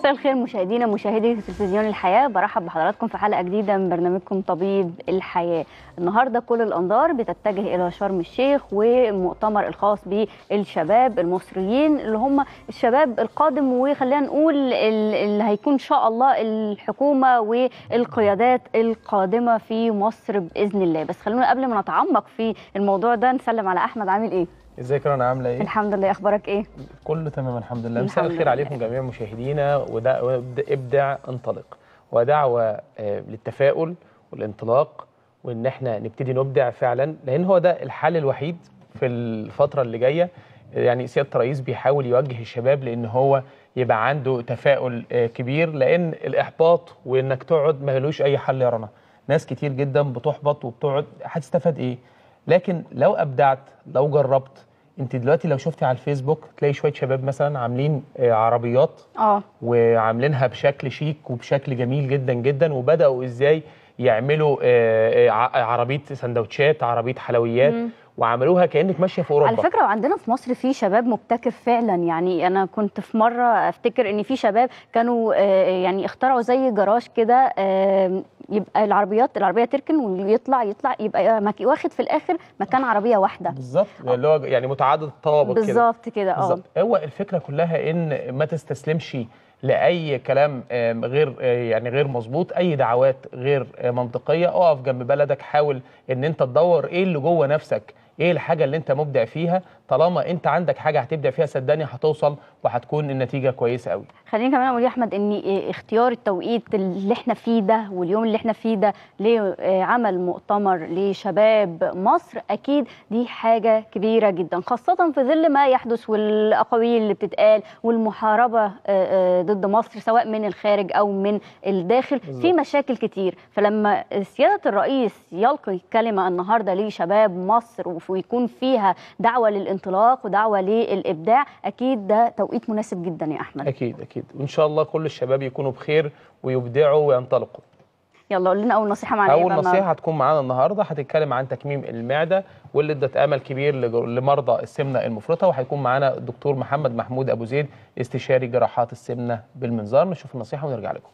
مساء الخير مشاهدينا مشاهدي تلفزيون الحياه برحب بحضراتكم في حلقه جديده من برنامجكم طبيب الحياه النهارده كل الانظار بتتجه الى شرم الشيخ والمؤتمر الخاص بالشباب المصريين اللي هم الشباب القادم وخلينا نقول اللي هيكون ان شاء الله الحكومه والقيادات القادمه في مصر باذن الله بس خلونا قبل ما نتعمق في الموضوع ده نسلم على احمد عامل ايه ازيك رنا عامله ايه؟ الحمد لله اخبارك ايه؟ كله تمام الحمد لله مساء الحمد الخير لله. عليكم جميع مشاهدينا وده وابدأ- ابدع انطلق ودعوه آه، للتفاؤل والانطلاق وان احنا نبتدي نبدع فعلا لان هو ده الحل الوحيد في الفتره اللي جايه يعني سياده الرئيس بيحاول يوجه الشباب لان هو يبقى عنده تفاؤل آه، كبير لان الاحباط وانك تقعد ما لهوش اي حل يا رنا ناس كتير جدا بتحبط وبتقعد هتستفاد ايه لكن لو ابدعت لو جربت انت دلوقتي لو شفتي على الفيسبوك تلاقي شويه شباب مثلا عاملين آه، عربيات اه وعاملينها بشكل شيك وبشكل جميل جدا جدا وبداوا ازاي يعملوا آه، آه، ع- عربيه سندوتشات عربيه حلويات مم. وعملوها كانك ماشيه في اوروبا على فكره وعندنا في مصر في شباب مبتكر فعلا يعني انا كنت في مره افتكر ان في شباب كانوا آه، يعني اخترعوا زي جراج كده آه، يبقى العربيات العربيه تركن ويطلع يطلع يبقى مك- واخد في الاخر مكان عربيه واحده بالظبط اللي هو يعني متعدد الطوابق كده بالظبط كده اه بالظبط هو الفكره كلها ان ما تستسلمش لاي كلام آم، غير آه، يعني غير مظبوط اي دعوات غير آه، منطقيه اقف جنب بلدك حاول ان انت تدور ايه اللي جوه نفسك ايه الحاجه اللي انت مبدع فيها طالما انت عندك حاجه هتبدع فيها صدقني هتوصل وهتكون النتيجه كويسه قوي خليني كمان اقول يا احمد ان إيه اختيار التوقيت اللي احنا فيه ده واليوم اللي احنا فيه ده لعمل مؤتمر لشباب مصر اكيد دي حاجه كبيره جدا خاصه في ظل ما يحدث والاقاويل اللي بتتقال والمحاربه آه، آه، ضد مصر سواء من الخارج او من الداخل في بالظبط. مشاكل كتير فلما سياده الرئيس يلقي كلمه النهارده لشباب مصر ويكون فيها دعوه للانطلاق ودعوه للابداع اكيد ده توقيت مناسب جدا يا احمد اكيد اكيد وان شاء الله كل الشباب يكونوا بخير ويبدعوا وينطلقوا يلا قول لنا اول نصيحه معانا إيه اول بقى نصيحه النهاردة؟ هتكون معانا النهارده هتتكلم عن تكميم المعده واللي ادت امل كبير لج- لمرضى السمنه المفرطه وهيكون معانا الدكتور محمد محمود ابو زيد استشاري جراحات السمنه بالمنظار نشوف النصيحه ونرجع لكم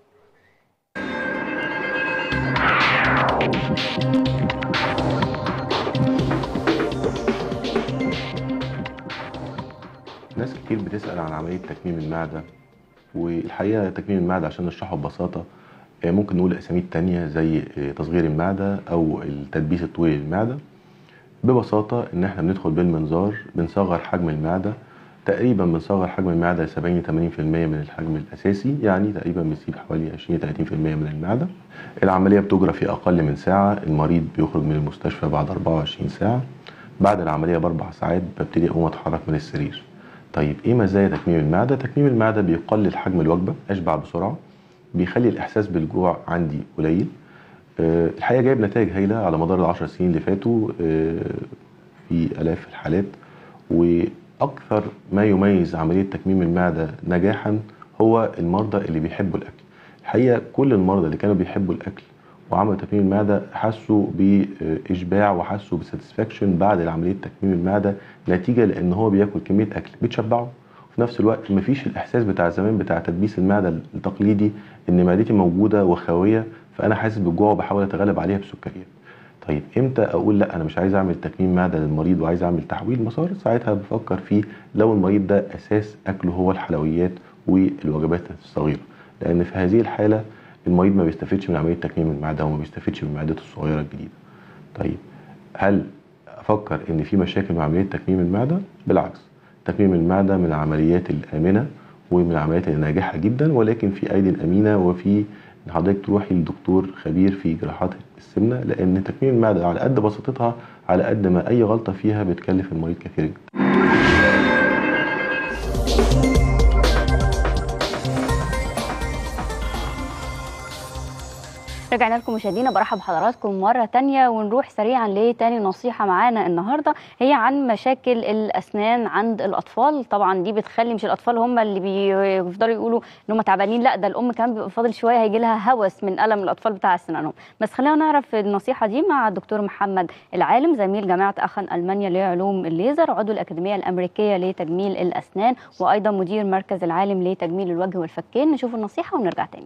ناس كتير بتسأل عن عملية تكميم المعدة والحقيقة تكميم المعدة عشان نشرحه ببساطة آه، ممكن نقول أسامي تانية زي آه، تصغير المعدة أو التدبيس الطويل للمعدة ببساطة إن إحنا بندخل بالمنظار بنصغر حجم المعدة تقريبا بنصغر حجم المعدة ل 70 80% من الحجم الأساسي يعني تقريبا بنسيب حوالي 20 30% من المعدة العملية بتجرى في أقل من ساعة المريض بيخرج من المستشفى بعد 24 ساعة بعد العملية بأربع ساعات ببتدي أقوم أتحرك من السرير طيب ايه مزايا تكميم المعده تكميم المعده بيقلل حجم الوجبه اشبع بسرعه بيخلي الاحساس بالجوع عندي قليل أه الحقيقه جايب نتائج هايله على مدار العشر سنين اللي فاتوا أه في الاف الحالات واكثر ما يميز عمليه تكميم المعده نجاحا هو المرضى اللي بيحبوا الاكل الحقيقه كل المرضى اللي كانوا بيحبوا الاكل وعملوا تكميم المعده حسوا باشباع وحسوا بساتسفاكشن بعد عمليه تكميم المعده نتيجه لان هو بياكل كميه اكل بتشبعه وفي نفس الوقت مفيش الاحساس بتاع زمان بتاع تدبيس المعده التقليدي ان معدتي موجوده وخاويه فانا حاسس بالجوع وبحاول اتغلب عليها بسكريات طيب امتى اقول لا انا مش عايز اعمل تكميم معده للمريض وعايز اعمل تحويل مسار ساعتها بفكر فيه لو المريض ده اساس اكله هو الحلويات والوجبات الصغيره لان في هذه الحاله المريض ما بيستفيدش من عمليه تكميم المعده وما بيستفيدش من معدته الصغيره الجديده طيب هل افكر ان في مشاكل مع عمليه تكميم المعده بالعكس تكميم المعده من العمليات الامنه ومن العمليات الناجحه جدا ولكن في ايدي امينه وفي ان حضرتك تروحي لدكتور خبير في جراحات السمنه لان تكميم المعده على قد بساطتها على قد ما اي غلطه فيها بتكلف المريض كثير جدا رجعنا لكم مشاهدينا برحب بحضراتكم مرة تانية ونروح سريعا لتاني نصيحة معانا النهاردة هي عن مشاكل الأسنان عند الأطفال طبعا دي بتخلي مش الأطفال هم اللي بيفضلوا يقولوا إن هم تعبانين لا ده الأم كمان بيبقى فاضل شوية هيجي لها هوس من ألم الأطفال بتاع أسنانهم بس خلينا نعرف النصيحة دي مع الدكتور محمد العالم زميل جامعة أخن ألمانيا لعلوم الليزر عضو الأكاديمية الأمريكية لتجميل الأسنان وأيضا مدير مركز العالم لتجميل الوجه والفكين نشوف النصيحة ونرجع تاني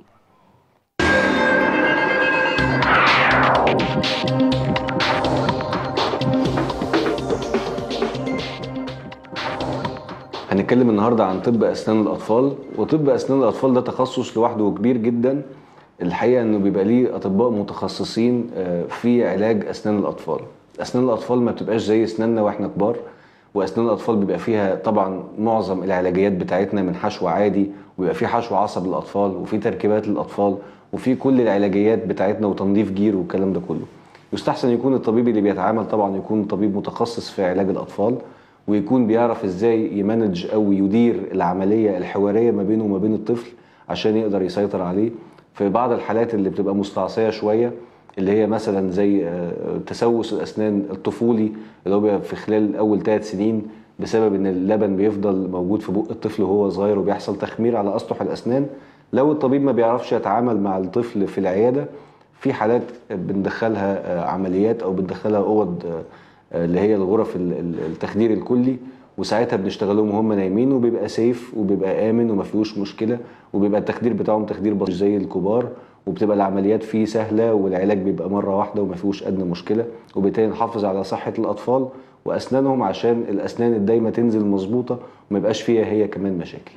هنتكلم النهارده عن طب اسنان الاطفال وطب اسنان الاطفال ده تخصص لوحده كبير جدا الحقيقه انه بيبقى ليه اطباء متخصصين آه، في علاج اسنان الاطفال اسنان الاطفال ما بتبقاش زي اسناننا واحنا كبار واسنان الاطفال بيبقى فيها طبعا معظم العلاجيات بتاعتنا من حشو عادي وبيبقى في حشو عصب للاطفال وفي تركيبات للاطفال وفي كل العلاجيات بتاعتنا وتنظيف جير والكلام ده كله يستحسن يكون الطبيب اللي بيتعامل طبعا يكون طبيب متخصص في علاج الاطفال ويكون بيعرف ازاي يمانج او يدير العمليه الحواريه ما بينه وما بين الطفل عشان يقدر يسيطر عليه في بعض الحالات اللي بتبقى مستعصيه شويه اللي هي مثلا زي آه، تسوس الاسنان الطفولي اللي هو بيبقى في خلال اول ثلاث سنين بسبب ان اللبن بيفضل موجود في بق الطفل وهو صغير وبيحصل تخمير على اسطح الاسنان لو الطبيب ما بيعرفش يتعامل مع الطفل في العياده في حالات بندخلها آه، عمليات او بندخلها اوض آه، آه، اللي هي الغرف ال- ال- التخدير الكلي وساعتها بنشتغلهم وهم نايمين وبيبقى سيف وبيبقى امن وما فيهوش مشكله وبيبقى التخدير بتاعهم تخدير بسيط زي الكبار وبتبقى العمليات فيه سهله والعلاج بيبقى مره واحده وما فيهوش ادنى مشكله وبالتالي نحافظ على صحه الاطفال واسنانهم عشان الاسنان الدايمه تنزل مظبوطه وما يبقاش فيها هي كمان مشاكل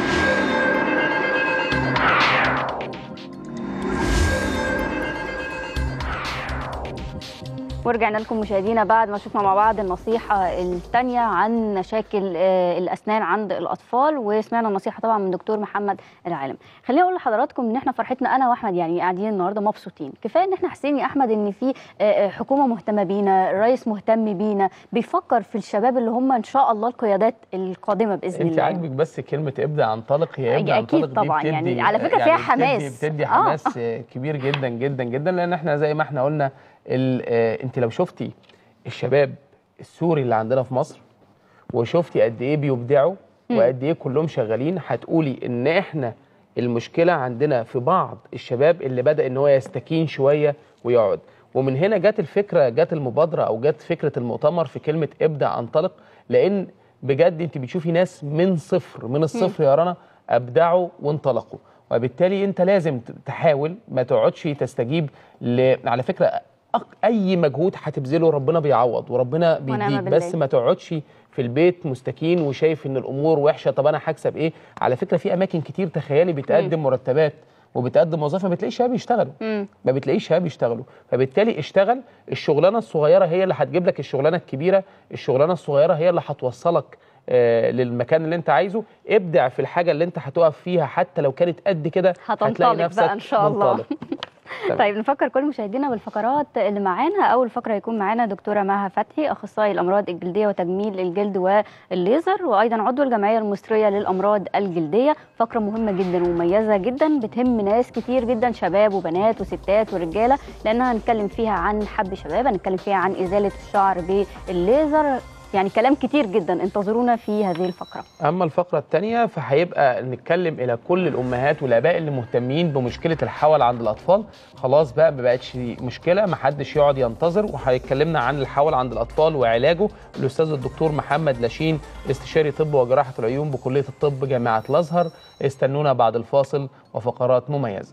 ورجعنا لكم مشاهدينا بعد ما شفنا مع بعض النصيحة الثانية عن مشاكل آه، الأسنان عند الأطفال وسمعنا النصيحة طبعا من دكتور محمد العالم خليني أقول لحضراتكم إن إحنا فرحتنا أنا وأحمد يعني قاعدين النهاردة مبسوطين كفاية إن إحنا حاسين يا أحمد إن في آه، آه، حكومة مهتمة بينا الرئيس مهتم بينا بيفكر في الشباب اللي هم إن شاء الله القيادات القادمة بإذن انت الله عاجبك بس كلمه ابدا انطلق هي ابدا أكيد انطلق دي طبعاً، بتدي يعني على فكرة فيها بتدي- حماس. بتدي آه. حماس كبير جدا جدا جدا لان احنا زي ما احنا قلنا ال- آه، انت لو شفتي الشباب السوري اللي عندنا في مصر وشفتي قد ايه بيبدعوا وقد ايه كلهم شغالين هتقولي ان احنا المشكله عندنا في بعض الشباب اللي بدا ان هو يستكين شويه ويقعد ومن هنا جت الفكره جت المبادره او جت فكره المؤتمر في كلمه ابدع انطلق لان بجد انت بتشوفي ناس من صفر من الصفر يا رنا ابدعوا وانطلقوا وبالتالي انت لازم ت- تحاول ما تقعدش تستجيب ل... على فكره أق- اي مجهود هتبذله ربنا بيعوض وربنا ونعم بيديك بالله. بس ما تقعدش في البيت مستكين وشايف ان الامور وحشه طب انا هكسب ايه على فكره في اماكن كتير تخيلي بتقدم مرتبات وبتقدم وظائف ما بتلاقيش شباب يشتغلوا مم. ما بتلاقيش شباب يشتغلوا فبالتالي اشتغل الشغلانه الصغيره هي اللي هتجيب لك الشغلانه الكبيره الشغلانه الصغيره هي اللي هتوصلك آه للمكان اللي انت عايزه ابدع في الحاجه اللي انت هتقف فيها حتى لو كانت قد كده هتلاقي هتنطلق نفسك بقى إن شاء الله. منطلق. تمام. طيب نفكر كل مشاهدينا بالفقرات اللي معانا اول فقره هيكون معانا دكتوره مها فتحي اخصائي الامراض الجلديه وتجميل الجلد والليزر وايضا عضو الجمعيه المصريه للامراض الجلديه فقره مهمه جدا ومميزه جدا بتهم ناس كتير جدا شباب وبنات وستات ورجاله لانها هنتكلم فيها عن حب شباب هنتكلم فيها عن ازاله الشعر بالليزر يعني كلام كتير جدا انتظرونا في هذه الفقره اما الفقره الثانيه فهيبقى نتكلم الى كل الامهات والاباء اللي مهتمين بمشكله الحول عند الاطفال خلاص بقى ما بقتش مشكله ما حدش يقعد ينتظر وهيتكلمنا عن الحول عند الاطفال وعلاجه الاستاذ الدكتور محمد لاشين استشاري طب وجراحه العيون بكليه الطب جامعه الازهر استنونا بعد الفاصل وفقرات مميزه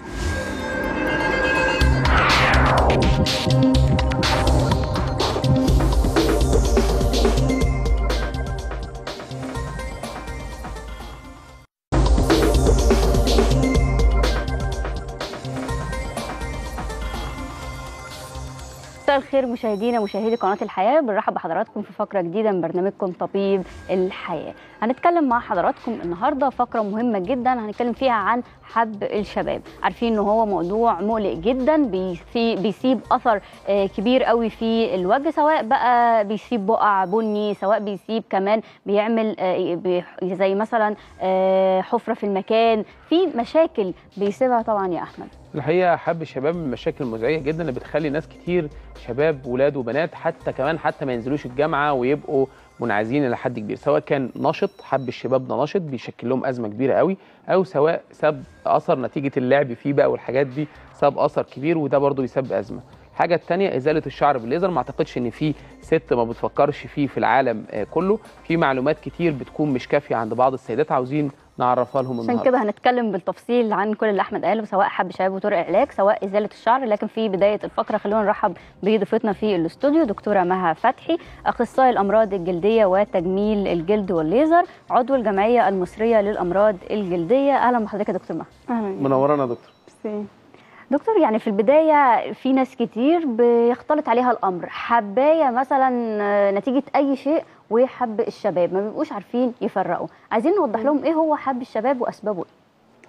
مساء الخير مشاهدينا مشاهدي قناه الحياه بنرحب بحضراتكم في فقره جديده من برنامجكم طبيب الحياه هنتكلم مع حضراتكم النهارده فقره مهمه جدا هنتكلم فيها عن حب الشباب عارفين ان هو موضوع مقلق جدا بيسي- بيسيب اثر آه، كبير قوي في الوجه سواء بقى بيسيب بقع بني سواء بيسيب كمان بيعمل آه، بي- زي مثلا آه، حفره في المكان في مشاكل بيسيبها طبعا يا احمد الحقيقه حب الشباب من المشاكل المزعجه جدا اللي بتخلي ناس كتير شباب ولاد وبنات حتى كمان حتى ما ينزلوش الجامعه ويبقوا منعزلين الى حد كبير سواء كان نشط حب الشباب ده نشط بيشكل لهم ازمه كبيره قوي او سواء ساب اثر نتيجه اللعب فيه بقى والحاجات دي ساب اثر كبير وده برضه بيسبب ازمه الحاجه الثانيه ازاله الشعر بالليزر ما اعتقدش ان في ست ما بتفكرش فيه في العالم آه، كله في معلومات كتير بتكون مش كافيه عند بعض السيدات عاوزين نعرفها لهم عشان النهارده كده هنتكلم بالتفصيل عن كل اللي احمد قاله سواء حب شباب وطرق العلاج سواء ازاله الشعر لكن في بدايه الفقره خلونا نرحب بضيفتنا في الاستوديو دكتوره مها فتحي اخصائي الامراض الجلديه وتجميل الجلد والليزر عضو الجمعيه المصريه للامراض الجلديه اهلا بحضرتك يا دكتور مها اهلا منورانا يا دكتور ميرسي. دكتور يعني في البدايه في ناس كتير بيختلط عليها الامر حبايه مثلا آه، نتيجه اي شيء وحب الشباب ما بيبقوش عارفين يفرقوا عايزين نوضح لهم ايه هو حب الشباب واسبابه إيه؟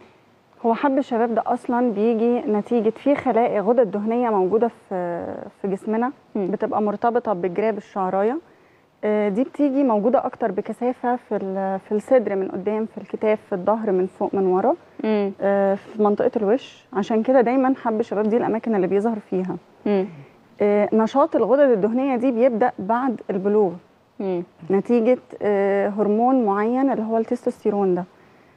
هو حب الشباب ده اصلا بيجي نتيجه في خلايا غدد دهنيه موجوده في في جسمنا مم. بتبقى مرتبطه بجراب الشعرايه آه، دي بتيجي موجوده اكتر بكثافه في ال- في الصدر من قدام في الكتاف في الظهر من فوق من ورا مم. آه، في منطقه الوش عشان كده دايما حب الشباب دي الاماكن اللي بيظهر فيها مم. آه، نشاط الغدد الدهنيه دي بيبدا بعد البلوغ مم. نتيجة آه، هرمون معين اللي هو التستوستيرون ده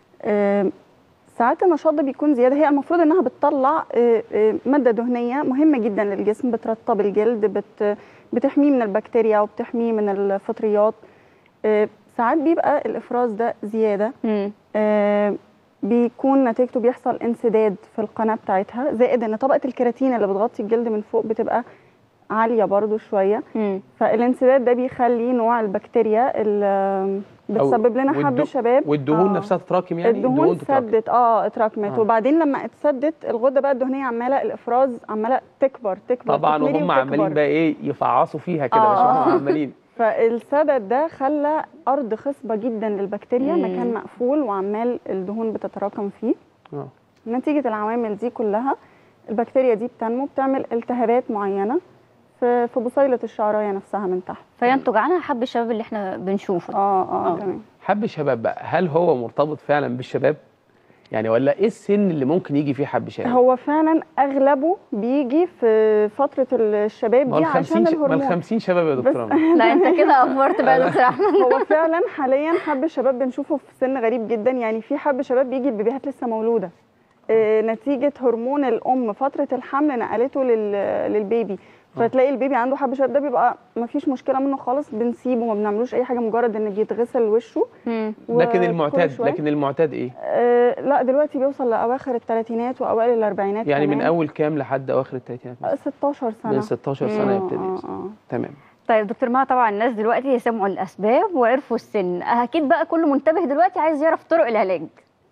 آه، ساعات النشاط ده بيكون زيادة هي المفروض انها بتطلع آه، آه، مادة دهنية مهمة جدا للجسم بترطب الجلد بت بتحميه من البكتيريا وبتحميه من الفطريات آه، ساعات بيبقى الافراز ده زيادة مم. آه، بيكون نتيجته بيحصل انسداد في القناة بتاعتها زائد ان طبقة الكيراتين اللي بتغطي الجلد من فوق بتبقى عالية برضو شوية مم. فالانسداد ده بيخلي نوع البكتيريا اللي بتسبب لنا حب والدو- الشباب والدهون آه. نفسها تتراكم يعني الدهون تتراكم. سدت اه اتراكمت آه. وبعدين لما اتسدت الغده بقى الدهنيه عماله الافراز عماله تكبر تكبر طبعا تتملي وهم عمالين وتكبر. بقى ايه يفعصوا فيها كده آه. باشا هم عمالين فالسدد ده خلى ارض خصبه جدا للبكتيريا مم. مكان مقفول وعمال الدهون بتتراكم فيه آه. نتيجه العوامل دي كلها البكتيريا دي بتنمو بتعمل التهابات معينه في في بصيله الشعرايه نفسها من تحت فينتج عنها حب الشباب اللي احنا بنشوفه اه اه آه. تمام حب الشباب بقى هل هو مرتبط فعلا بالشباب يعني ولا ايه السن اللي ممكن يجي فيه حب شباب هو فعلا اغلبه بيجي في فتره الشباب ما دي ال 50 عشان ش- ما ال الهرمون 50 شباب يا دكتور بس- أمل. لا انت كده افورت بقى يا دكتور احمد هو فعلا حاليا حب الشباب بنشوفه في سن غريب جدا يعني في حب شباب بيجي البيبيهات لسه مولوده آه، نتيجه هرمون الام فتره الحمل نقلته لل- للبيبي فتلاقي البيبي عنده حب شباب ده بيبقى ما فيش مشكله منه خالص بنسيبه ما بنعملوش اي حاجه مجرد ان بيتغسل وشه مم. لكن وكل المعتاد شوية- لكن المعتاد ايه آه لا دلوقتي بيوصل لاواخر الثلاثينات واوائل الاربعينات يعني من كمان. اول كام لحد اواخر الثلاثينات آه، 16 سنه من 16 سنه آه، يبتدي آه، يحصل. آه. تمام طيب دكتور ما طبعا الناس دلوقتي سمعوا الاسباب وعرفوا السن اكيد بقى كله منتبه دلوقتي عايز يعرف طرق العلاج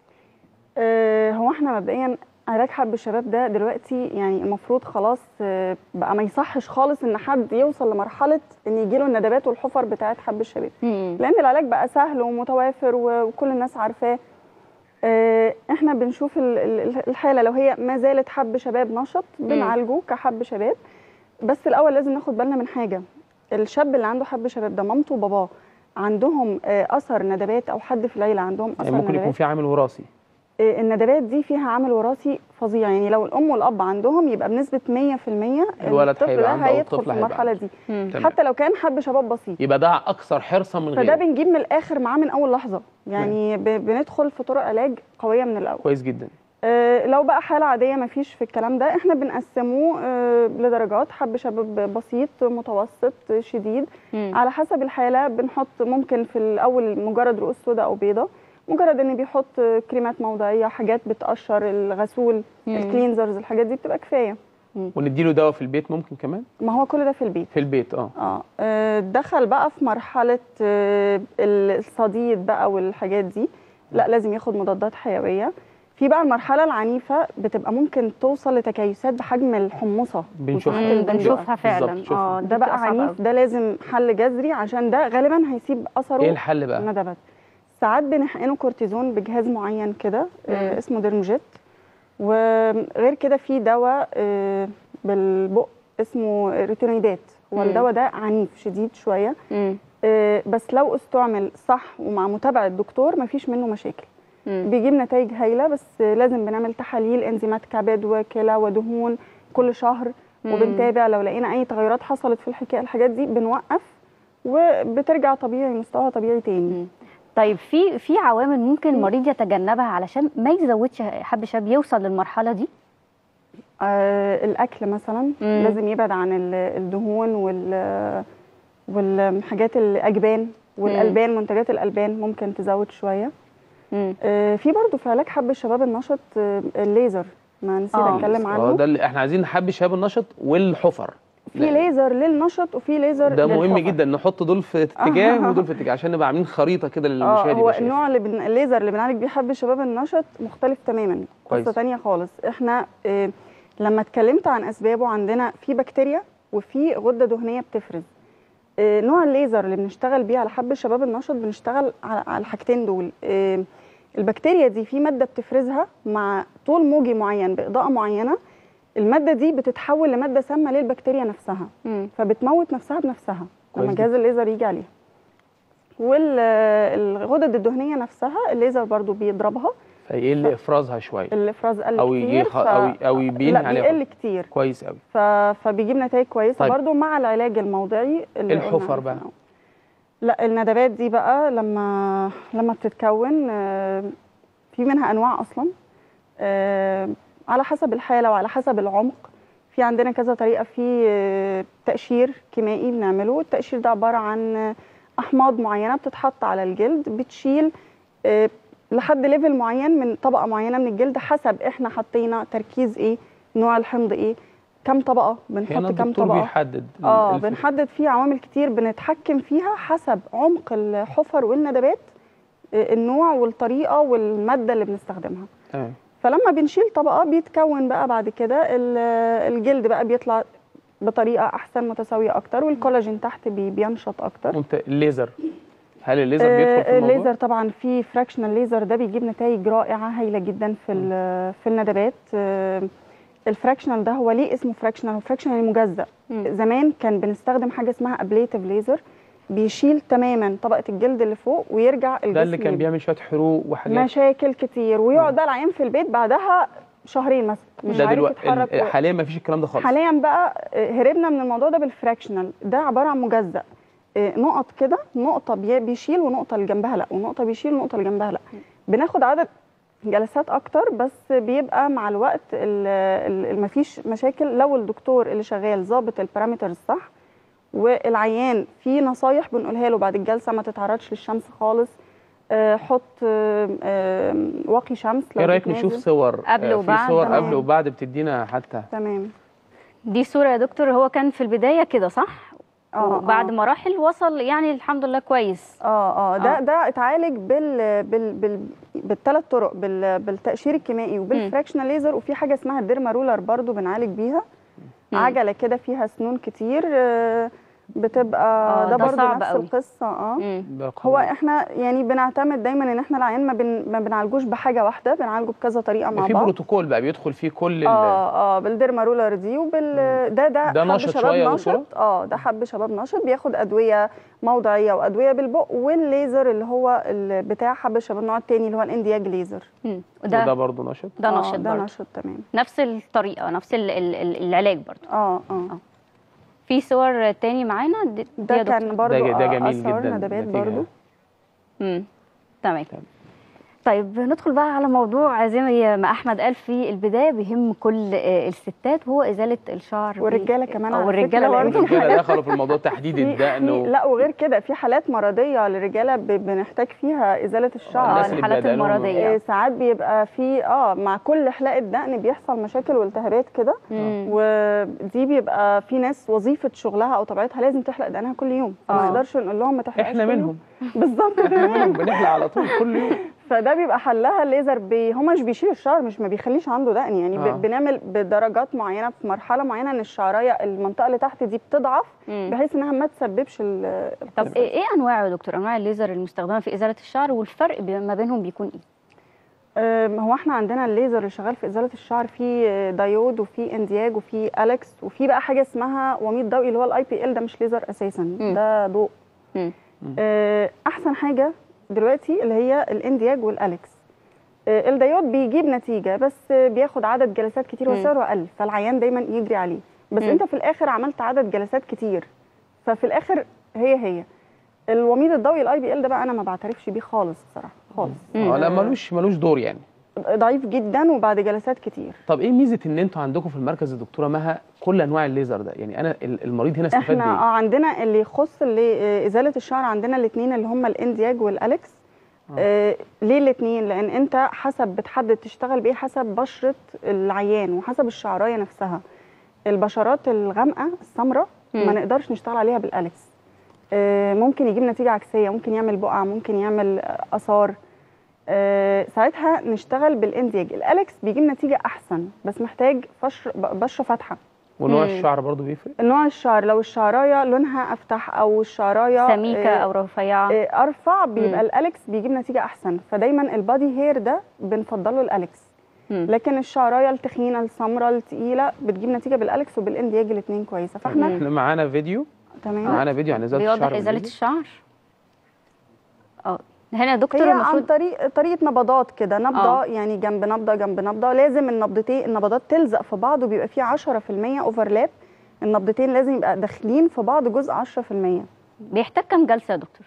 آه، هو احنا مبدئيا علاج حب الشباب ده دلوقتي يعني المفروض خلاص آه، بقى ما يصحش خالص ان حد يوصل لمرحله ان يجيله الندبات والحفر بتاعه حب الشباب مم. لان العلاج بقى سهل ومتوافر و- وكل الناس عارفاه آه، احنا بنشوف ال- ال- الحاله لو هي ما زالت حب شباب نشط بنعالجه كحب شباب بس الاول لازم ناخد بالنا من حاجه الشاب اللي عنده حب شباب ده مامته وباباه عندهم آه، اثر ندبات او حد في العيله عندهم اثر يعني ممكن ندبات يكون في عامل وراثي آه، الندبات دي فيها عامل وراثي فظيع يعني لو الام والاب عندهم يبقى بنسبه 100% الولد الطفل هيبقى ده عنده أو هيدخل الطفل في هيبقى المرحله عنده. دي مم. تمام. حتى لو كان حب شباب بسيط يبقى ده اكثر حرصا من فده غيره بنجيب من الاخر معاه من اول لحظه يعني ب- بندخل في طرق علاج قويه من الاول كويس جدا آه، لو بقى حاله عاديه ما فيش في الكلام ده احنا بنقسمه آه، لدرجات حب شباب بسيط متوسط شديد مم. على حسب الحاله بنحط ممكن في الاول مجرد رؤوس سوداء او بيضاء مجرد ان بيحط كريمات موضعيه حاجات بتقشر الغسول مم. الكلينزرز الحاجات دي بتبقى كفايه ونديله دواء في البيت ممكن كمان ما هو كل ده في البيت في البيت اه اه آه، دخل بقى في مرحله آه، الصديد بقى والحاجات دي لا لازم ياخد مضادات حيويه في بقى المرحله العنيفه بتبقى ممكن توصل لتكيسات بحجم الحمصه بنشوفها. وساعات مم. البندقة. بنشوفها فعلا بالظبط، شوفها. اه ده بقى عنيف ده لازم حل جذري عشان ده غالبا هيسيب اثره ايه الحل بقى ندبات ساعات بنحقنه كورتيزون بجهاز معين كده آه مم. اسمه ديرموجيت وغير كده في دواء آه بالبق اسمه ريتينويدات هو مم. الدواء ده عنيف شديد شويه مم. آه بس لو استعمل صح ومع متابعه دكتور مفيش منه مشاكل مم. بيجيب نتائج هايله بس لازم بنعمل تحاليل انزيمات كبد وكلى ودهون كل شهر مم. وبنتابع لو لقينا اي تغيرات حصلت في الحكايه الحاجات دي بنوقف وبترجع طبيعي مستواها طبيعي تاني مم. طيب في في عوامل ممكن المريض يتجنبها علشان ما يزودش حب شاب يوصل للمرحله دي آه الاكل مثلا مم. لازم يبعد عن ال- الدهون وال والحاجات الاجبان والالبان منتجات الالبان ممكن تزود شويه مم. آه في برضو في علاج حب الشباب النشط آه الليزر ما نسيت آه. اتكلم اه عنه ده اللي احنا عايزين نحب الشباب النشط والحفر في لا. ليزر للنشط وفي ليزر ده مهم للحفر. جدا نحط دول في اتجاه ودول في اتجاه عشان نبقى عاملين خريطه كده اه للمشاهد هو يبقى شايف. النوع اللي بن... الليزر اللي بنعالج بيه حب الشباب النشط مختلف تماما كويس. قصه تانية خالص احنا آه لما اتكلمت عن اسبابه عندنا في بكتيريا وفي غده دهنيه بتفرز آه نوع الليزر اللي بنشتغل بيه على حب الشباب النشط بنشتغل على, على الحاجتين دول آه البكتيريا دي في ماده بتفرزها مع طول موجي معين باضاءه معينه الماده دي بتتحول لماده سامه للبكتيريا نفسها مم. فبتموت نفسها بنفسها كويس لما جدا. جهاز الليزر يجي عليها والغدد الدهنيه نفسها الليزر برضو بيضربها فيقل افرازها شويه الافراز قل او كتير يخ... او او يبين لا عليها بيقل كتير كويس قوي ف... فبيجيب نتائج كويسه طيب. برضو مع العلاج الموضعي اللي قلنا الحفر عليه بقى. في الأول. لا الندبات دي بقى لما لما بتتكون آه، في منها انواع اصلا آه، على حسب الحاله وعلى حسب العمق في عندنا كذا طريقه في آه، تقشير كيميائي بنعمله التقشير ده عباره عن آه، احماض معينه بتتحط على الجلد بتشيل آه، لحد ليفل معين من طبقه معينه من الجلد حسب احنا حطينا تركيز ايه نوع الحمض ايه كم طبقه هنا بنحط كم الدكتور طبقه بيحدد اه الف- بنحدد فيه عوامل كتير بنتحكم فيها حسب عمق الحفر والندبات آه، النوع والطريقه والماده اللي بنستخدمها تمام فلما بنشيل طبقه بيتكون بقى بعد كده ال- الجلد بقى بيطلع بطريقه احسن متساويه اكتر والكولاجين تحت بي بينشط اكتر وانت الليزر هل الليزر بيدخل في آه، الموضوع؟ الليزر طبعا في فراكشنال ليزر ده بيجيب نتائج رائعه هايله جدا في ال- في الندبات آه، الفراكشنال ده هو ليه اسمه فراكشنال هو فراكشنال يعني مجزأ مم. زمان كان بنستخدم حاجه اسمها ابليتيف ليزر بيشيل تماما طبقه الجلد اللي فوق ويرجع الجسم ده اللي كان يبقى. بيعمل شويه حروق وحاجات مشاكل كتير ويقعد بقى العيان في البيت بعدها شهرين مثلا مش ده عارف دلوقتي يتحرك ال- و- حاليا ما فيش الكلام ده خالص حاليا بقى آه، هربنا من الموضوع ده بالفراكشنال ده عباره عن مجزأ آه، نقط كده نقطه بي- بيشيل ونقطه اللي جنبها لا ونقطه بيشيل ونقطه اللي جنبها لا بناخد عدد جلسات اكتر بس بيبقى مع الوقت ما فيش مشاكل لو الدكتور اللي شغال ظابط البارامترز صح والعيان في نصايح بنقولها له بعد الجلسه ما تتعرضش للشمس خالص آه، حط آه، آه، واقي شمس لو ايه رايك بتنزل. نشوف صور قبل آه، وبعد، في صور تمام. قبل وبعد بتدينا حتى تمام دي صوره يا دكتور هو كان في البدايه كده صح اه وبعد آه. مراحل وصل يعني الحمد لله كويس اه اه ده آه. ده اتعالج بال بال بال بالثلاث طرق بال بالتقشير الكيميائي وبالفراكشنال ليزر وفي حاجه اسمها الديرما رولر برضو بنعالج بيها مم. عجله كده فيها سنون كتير آه، بتبقى آه، ده ده برضو صعب نفس قوي. القصه اه مم. ده هو قوي. احنا يعني بنعتمد دايما ان احنا العيان ما, بن ما بنعالجوش بحاجه واحده بنعالجه بكذا طريقه مع في بعض بروتوكول بقى بيدخل فيه كل ال- اه اه بالديرما رولر دي وبال ده ده, ده حب نشط شباب شوية يا نشط دكتورة؟ اه ده حب شباب نشط بياخد ادويه موضعيه وادويه بالبق والليزر اللي هو ال- بتاع حب الشباب النوع التاني اللي هو الاندياج ليزر مم. وده وده برضه نشط ده آه، نشط ده برضه نشط تمام نفس الطريقه نفس ال- ال- ال- العلاج برضه اه اه في صور تاني معانا دي- دي ده يا دكتور. كان برضو ده, ده آه، جميل أثر جدا ندبات النتيجة. برضو امم تمام تمام. طيب ندخل بقى على موضوع زي ما احمد قال في البدايه بيهم كل آه، الستات وهو ازاله الشعر ب- والرجالة كمان آه، على والرجاله فكرة، برضه الرجاله دخلوا في الموضوع تحديد في- الدقن في- و... لا وغير كده في حالات مرضيه للرجاله ب- بنحتاج فيها ازاله الشعر الناس آه، اللي الحالات بيبقى دقنهم- المرضيه آه، ساعات بيبقى في اه مع كل حلاقه دقن بيحصل مشاكل والتهابات كده مم. ودي بيبقى في ناس وظيفه شغلها او طبيعتها لازم تحلق دقنها كل يوم فما آه. نقدرش نقول لهم ما تحلقش احنا كل يوم. منهم بالظبط احنا منهم بنحلق على طول كل يوم فده بيبقى حلها الليزر بي هو مش بيشيل الشعر مش ما بيخليش عنده دقن يعني آه. آه. بنعمل بدرجات معينه في مرحله معينه ان الشعرايه المنطقه اللي تحت دي بتضعف مم. بحيث انها ما تسببش ال- طب القصة. ايه إيه انواع يا دكتور انواع الليزر المستخدمه في ازاله الشعر والفرق بي- ما بينهم بيكون ايه أم، هو احنا عندنا الليزر اللي شغال في ازاله الشعر في دايود وفي اندياج وفي اليكس وفي بقى حاجه اسمها وميض ضوئي اللي هو الاي بي ال ده مش ليزر اساسا مم. ده ضوء مم. أه، احسن حاجه دلوقتي اللي هي الاندياج والاليكس آه، الدايود بيجيب نتيجه بس آه، بياخد عدد جلسات كتير مم. وسعره اقل فالعيان دايما يجري عليه بس مم. انت في الاخر عملت عدد جلسات كتير ففي الاخر هي هي الوميض الضوئي الاي بي ال ده بقى انا ما بعترفش بيه خالص بصراحه خالص اه لا ملوش ملوش دور يعني ضعيف جدا وبعد جلسات كتير طب ايه ميزه ان انتوا عندكم في المركز الدكتوره مها كل انواع الليزر ده يعني انا ال- المريض هنا استفاد احنا اه بايه عندنا اللي يخص اللي آه، ازاله الشعر عندنا الاثنين اللي هم الاندياج والاليكس آه ليه الاثنين لان انت حسب بتحدد تشتغل بايه حسب بشره العيان وحسب الشعرايه نفسها البشرات الغامقه السمراء ما مم. نقدرش نشتغل عليها بالاليكس آه ممكن يجيب نتيجه عكسيه ممكن يعمل بقع ممكن يعمل آه، اثار آه ساعتها نشتغل بالاندياج الاليكس بيجيب نتيجه احسن بس محتاج فشر ب- بشره فاتحه ونوع مم. الشعر برضو بيفرق نوع الشعر لو الشعرايه لونها افتح او الشعرايه سميكه آه، او رفيعه آه، ارفع مم. بيبقى الاليكس بيجيب نتيجه احسن فدايما البادي هير ده بنفضله الاليكس مم. لكن الشعرايه التخينه السمراء التقيله بتجيب نتيجه بالاليكس وبالاندياج الاثنين كويسه فاحنا مم. احنا معانا فيديو تمام معانا فيديو عن ازاله بيوضح الشعر ازاله بالليزر. الشعر اه هنا يا دكتور هي عن المفروض طريق طريقه نبضات كده نبضه آه. يعني جنب نبضه جنب نبضه لازم النبضتين النبضات تلزق في بعض وبيبقى فيه 10% اوفرلاب النبضتين لازم يبقى داخلين في بعض جزء 10% بيحتاج كام جلسه يا دكتور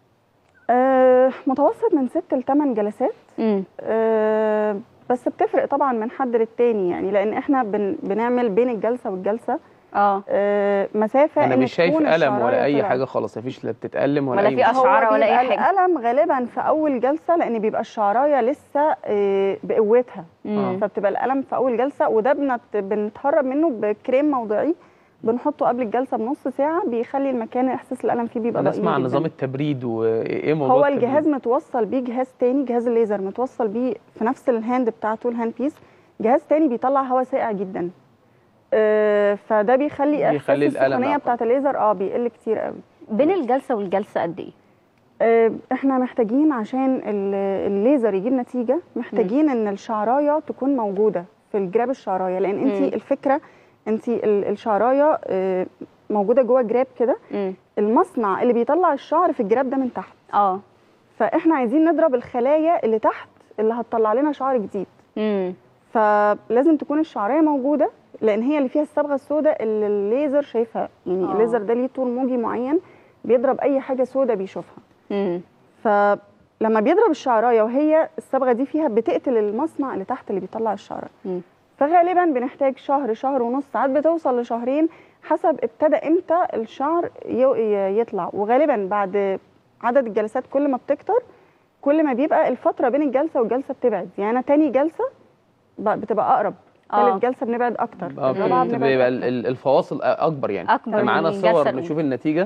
آه متوسط من 6 ل 8 جلسات امم آه، بس بتفرق طبعا من حد للتاني يعني لان احنا بن بنعمل بين الجلسه والجلسه اه آه، مسافه انا إن مش شايف تكون الم الشعراية ولا اي طلعت. حاجه خالص مفيش لا بتتالم ولا, ولا اي في مشكلة. أشعار هو ولا أي بيبقى حاجة. الالم غالبا في اول جلسه لان بيبقى الشعرايه لسه آه، بقوتها مم. فبتبقى الالم في اول جلسه وده بنت بنتهرب منه بكريم موضعي بنحطه قبل الجلسه بنص ساعه بيخلي المكان احساس الالم فيه بيبقى انا ضئيل اسمع عن جداً. نظام التبريد وايه موضوع هو التبريد؟ الجهاز متوصل بيه جهاز تاني جهاز الليزر متوصل بيه في نفس الهاند بتاعته الهاند بيس جهاز تاني بيطلع هواء ساقع جدا آه، فده بيخلي احساس بيخلي الألم السخونيه أقل. بتاعت الليزر اه بيقل كتير قوي بين الجلسه والجلسه قد ايه آه، احنا محتاجين عشان ال- الليزر يجيب نتيجه محتاجين ان الشعرايه تكون موجوده في الجراب الشعرايه لان مم. انت الفكره انت ال- الشعرايه آه، موجوده جوه جراب كده امم المصنع اللي بيطلع الشعر في الجراب ده من تحت اه فاحنا عايزين نضرب الخلايا اللي تحت اللي هتطلع لنا شعر جديد امم فلازم تكون الشعريه موجوده لان هي اللي فيها الصبغه السوداء اللي الليزر شايفها يعني آه. الليزر ده ليه طول موجي معين بيضرب اي حاجه سوداء بيشوفها امم فلما بيضرب الشعرايه وهي الصبغه دي فيها بتقتل المصنع اللي تحت اللي بيطلع الشعر مم. فغالبا بنحتاج شهر شهر ونص ساعات بتوصل لشهرين حسب ابتدى امتى الشعر ي- ي- يطلع وغالبا بعد عدد الجلسات كل ما بتكتر كل ما بيبقى الفتره بين الجلسه والجلسه بتبعد يعني انا تاني جلسه ب- بتبقى اقرب آه. ثالث جلسه بنبعد اكتر اه الرابعه بتبقى بنبعد يبقى أكتر. ال- ال- الفواصل اكبر يعني أكبر احنا معانا من الجلسة صور الأولى. نشوف النتيجه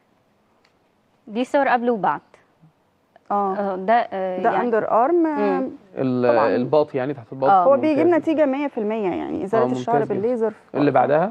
دي صور قبل وبعد اه آه، ده آه، ده يعني اندر ارم مم. ال- طبعاً. الباط يعني تحت الباط آه. هو بيجيب ممتاز. نتيجه 100% يعني آه، ازاله ممتاز الشعر جدا. بالليزر اللي بعدها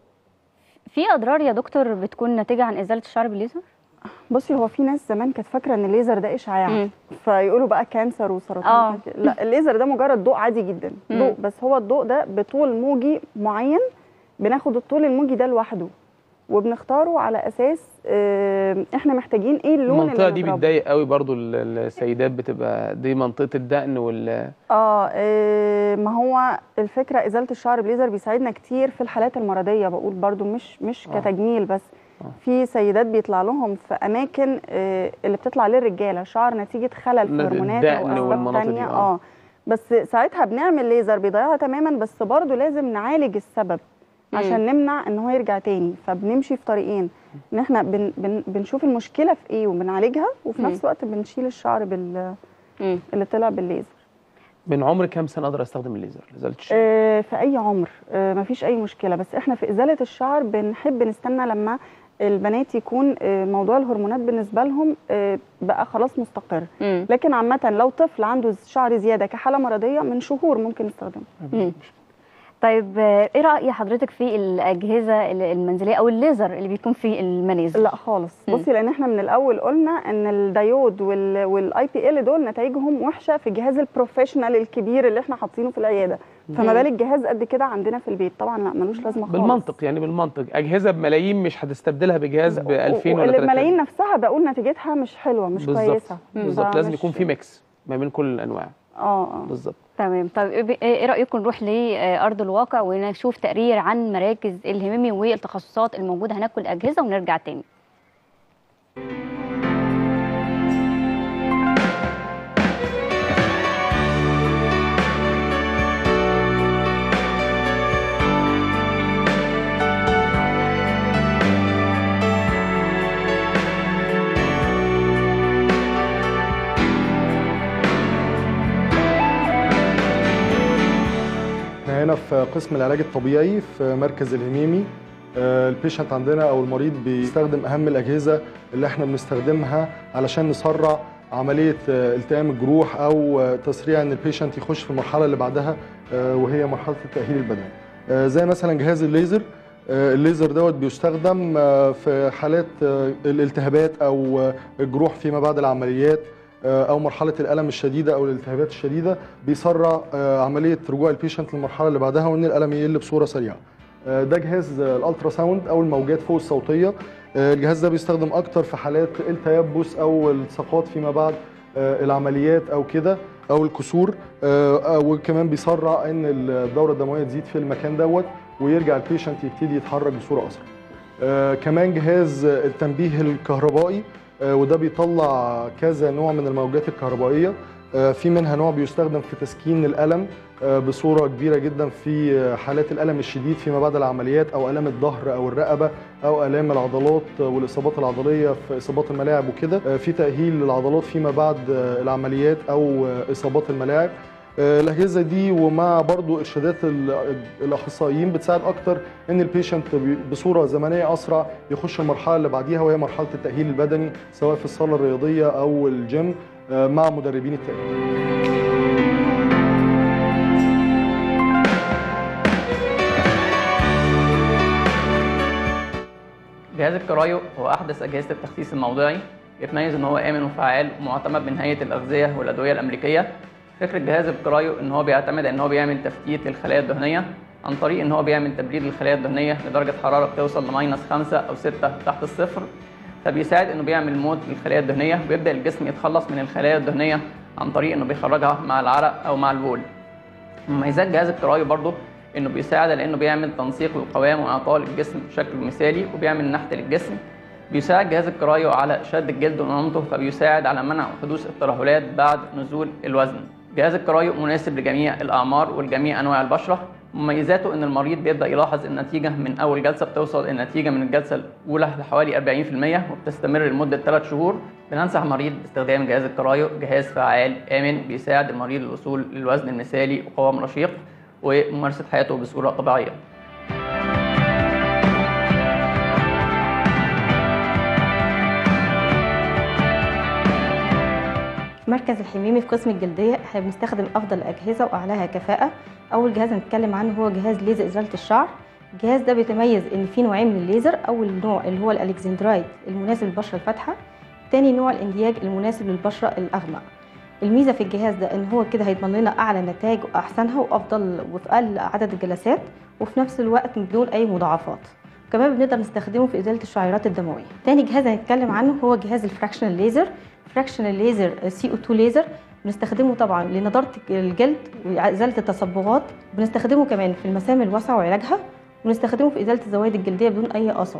في اضرار يا دكتور بتكون ناتجه عن ازاله الشعر بالليزر بصي هو في ناس زمان كانت فاكره ان الليزر ده اشعاع مم. فيقولوا بقى كانسر وسرطان آه. وحاجات كده. لا الليزر ده مجرد ضوء عادي جدا مم. ضوء بس هو الضوء ده بطول موجي معين بناخد الطول الموجي ده لوحده وبنختاره على اساس آه، احنا محتاجين ايه اللون المنطقه اللي دي نضربه. بتضايق قوي برضو ال- السيدات بتبقى دي منطقه الدقن وال اه آه، ما هو الفكره ازاله الشعر بليزر بيساعدنا كتير في الحالات المرضيه بقول برضو مش مش آه. كتجميل بس آه. في سيدات بيطلع لهم في اماكن آه، اللي بتطلع للرجاله شعر نتيجه خلل في ن- هرمونات او الدقن اسباب والمناطق دي، تانية آه. اه بس ساعتها بنعمل ليزر بيضيعها تماما بس برضو لازم نعالج السبب مم. عشان نمنع ان هو يرجع تاني فبنمشي في طريقين ان احنا بن بن بنشوف المشكله في ايه وبنعالجها وفي مم. نفس الوقت بنشيل الشعر بال مم. اللي طلع بالليزر من عمر كام سنه اقدر استخدم الليزر لازاله الشعر آه، في اي عمر آه، مفيش اي مشكله بس احنا في ازاله الشعر بنحب نستنى لما البنات يكون آه، موضوع الهرمونات بالنسبه لهم آه، بقى خلاص مستقر مم. لكن عامه لو طفل عنده شعر زياده كحاله مرضيه من شهور ممكن نستخدمه مم. طيب آه، ايه راي حضرتك في الاجهزه ال- المنزليه او الليزر اللي بيكون في المنازل لا خالص مم. بصي لان احنا من الاول قلنا ان الدايود والاي بي ال دول نتائجهم وحشه في الجهاز البروفيشنال الكبير اللي احنا حاطينه في العياده فما بالك جهاز قد كده عندنا في البيت طبعا لا ملوش لازمه خالص بالمنطق يعني بالمنطق اجهزه بملايين مش هتستبدلها بجهاز ب 2000 ولا اللي 3000 بملايين نفسها بقول نتيجتها مش حلوه مش بالظبط كويسه بالظبط لازم فمش- يكون في ميكس ما بين كل الانواع اه اه بالظبط تمام طب إيه- ايه رايكم نروح لارض الواقع ونشوف تقرير عن مراكز الهمامي والتخصصات الموجوده هناك والاجهزه ونرجع تاني احنا هنا في قسم العلاج الطبيعي في مركز الهميمي آه، البيشنت عندنا او المريض بيستخدم اهم الاجهزه اللي احنا بنستخدمها علشان نسرع عمليه آه، التئام الجروح او آه، تسريع ان البيشنت يخش في المرحله اللي بعدها آه، وهي مرحله التاهيل البدني آه، زي مثلا جهاز الليزر آه، الليزر دوت بيستخدم آه، في حالات آه، الالتهابات او آه، الجروح فيما بعد العمليات آه، او مرحله الالم الشديده او الالتهابات الشديده بيسرع آه، عمليه رجوع البيشنت للمرحله اللي بعدها وان الالم يقل بصوره سريعه آه، ده جهاز آه، الالترا ساوند او الموجات فوق الصوتيه آه، الجهاز ده بيستخدم اكتر في حالات التيبس او السقاط فيما بعد آه، العمليات او كده او الكسور آه، آه، وكمان بيسرع ان الدوره الدمويه تزيد في المكان دوت ويرجع البيشنت يبتدي يتحرك بصوره اسرع آه، كمان جهاز آه، التنبيه الكهربائي آه، وده بيطلع كذا نوع من الموجات الكهربائيه آه، في منها نوع بيستخدم في تسكين الالم آه، بصوره كبيره جدا في آه، حالات الالم الشديد فيما بعد العمليات او الام الظهر او الرقبه او الام العضلات آه، والاصابات العضليه في اصابات الملاعب وكده آه، في تاهيل للعضلات فيما بعد آه، العمليات او آه، اصابات الملاعب آه، الاجهزه دي ومع برضو ارشادات ال- الاخصائيين بتساعد اكتر ان البيشنت بي- بصوره زمنيه اسرع يخش المرحله اللي بعديها وهي مرحله التاهيل البدني سواء في الصاله الرياضيه او الجيم آه، مع مدربين التاهيل جهاز الكرايو هو أحدث أجهزة التخسيس الموضعي يتميز إن هو آمن وفعال ومعتمد من هيئة الأغذية والأدوية الأمريكية فكرة جهاز الكرايو إن هو بيعتمد إن هو بيعمل تفتيت للخلايا الدهنية عن طريق إن هو بيعمل تبريد للخلايا الدهنية لدرجة حرارة بتوصل لماينس خمسة أو ستة تحت الصفر فبيساعد إنه بيعمل موت للخلايا الدهنية ويبدأ الجسم يتخلص من الخلايا الدهنية عن طريق إنه بيخرجها مع العرق أو مع البول مميزات جهاز الكرايو برضه انه بيساعد على انه بيعمل تنسيق للقوام واعطاء للجسم بشكل مثالي وبيعمل نحت للجسم بيساعد جهاز الكرايو على شد الجلد ونعومته فبيساعد على منع حدوث الترهلات بعد نزول الوزن جهاز الكرايو مناسب لجميع الاعمار ولجميع انواع البشره مميزاته ان المريض بيبدا يلاحظ النتيجه من اول جلسه بتوصل النتيجه من الجلسه الاولى لحوالي 40% وبتستمر لمده 3 شهور بننصح المريض باستخدام جهاز الكرايو جهاز فعال امن بيساعد المريض للوصول للوزن المثالي وقوام رشيق وممارسه حياته بصوره طبيعيه في مركز الحميمي في قسم الجلدية احنا بنستخدم أفضل الأجهزة وأعلاها كفاءة أول جهاز هنتكلم عنه هو جهاز ليزر إزالة الشعر الجهاز ده بيتميز إن فيه نوعين من الليزر أول نوع اللي هو الألكسندرايت المناسب للبشرة الفاتحة تاني نوع الاندياج المناسب للبشرة الأغمق الميزة في الجهاز ده إن هو كده هيضمن لنا أعلى نتائج وأحسنها وأفضل وفي أقل عدد الجلسات وفي نفس الوقت بدون أي مضاعفات كمان بنقدر نستخدمه في إزالة الشعيرات الدموية تاني جهاز هنتكلم عنه هو جهاز الفراكشنال ليزر فراكشنال ليزر سي او 2 ليزر بنستخدمه طبعا لنضاره الجلد وازاله التصبغات بنستخدمه كمان في المسام الواسعه وعلاجها ونستخدمه في ازاله الزوائد الجلديه بدون اي اثار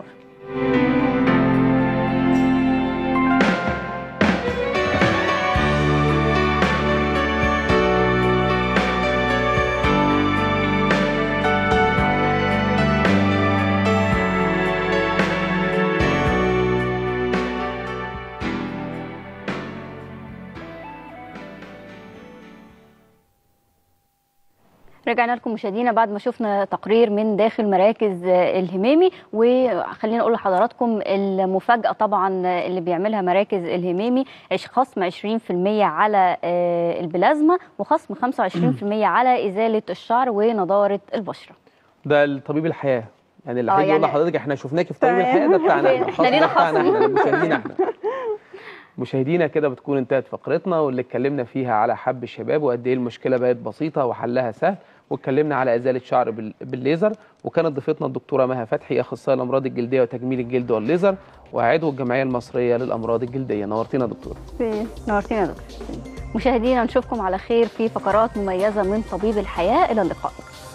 رجعنا لكم مشاهدينا بعد ما شفنا تقرير من داخل مراكز الهميمي وخلينا نقول لحضراتكم المفاجأة طبعا اللي بيعملها مراكز الهميمي خصم 20% على البلازما وخصم 25% على إزالة الشعر ونضارة البشرة ده الطبيب الحياه يعني اللي آه، هيجي يقول يعني- لحضرتك احنا شفناكي في طبيب تمام. الحياه ده بتاعنا احنا إحنا الخاص لينا ده بتاعنا خصم. احنا مشاهدينا احنا مشاهدينا كده بتكون انتهت فقرتنا واللي اتكلمنا فيها على حب الشباب وقد ايه المشكله بقت بسيطه وحلها سهل واتكلمنا على ازاله شعر بال- بالليزر وكانت ضيفتنا الدكتوره مها فتحي اخصائيه الامراض الجلديه وتجميل الجلد والليزر وعضو الجمعيه المصريه للامراض الجلديه نورتينا يا دكتوره نورتينا يا دكتور مشاهدينا نشوفكم على خير في فقرات مميزه من طبيب الحياه الى اللقاء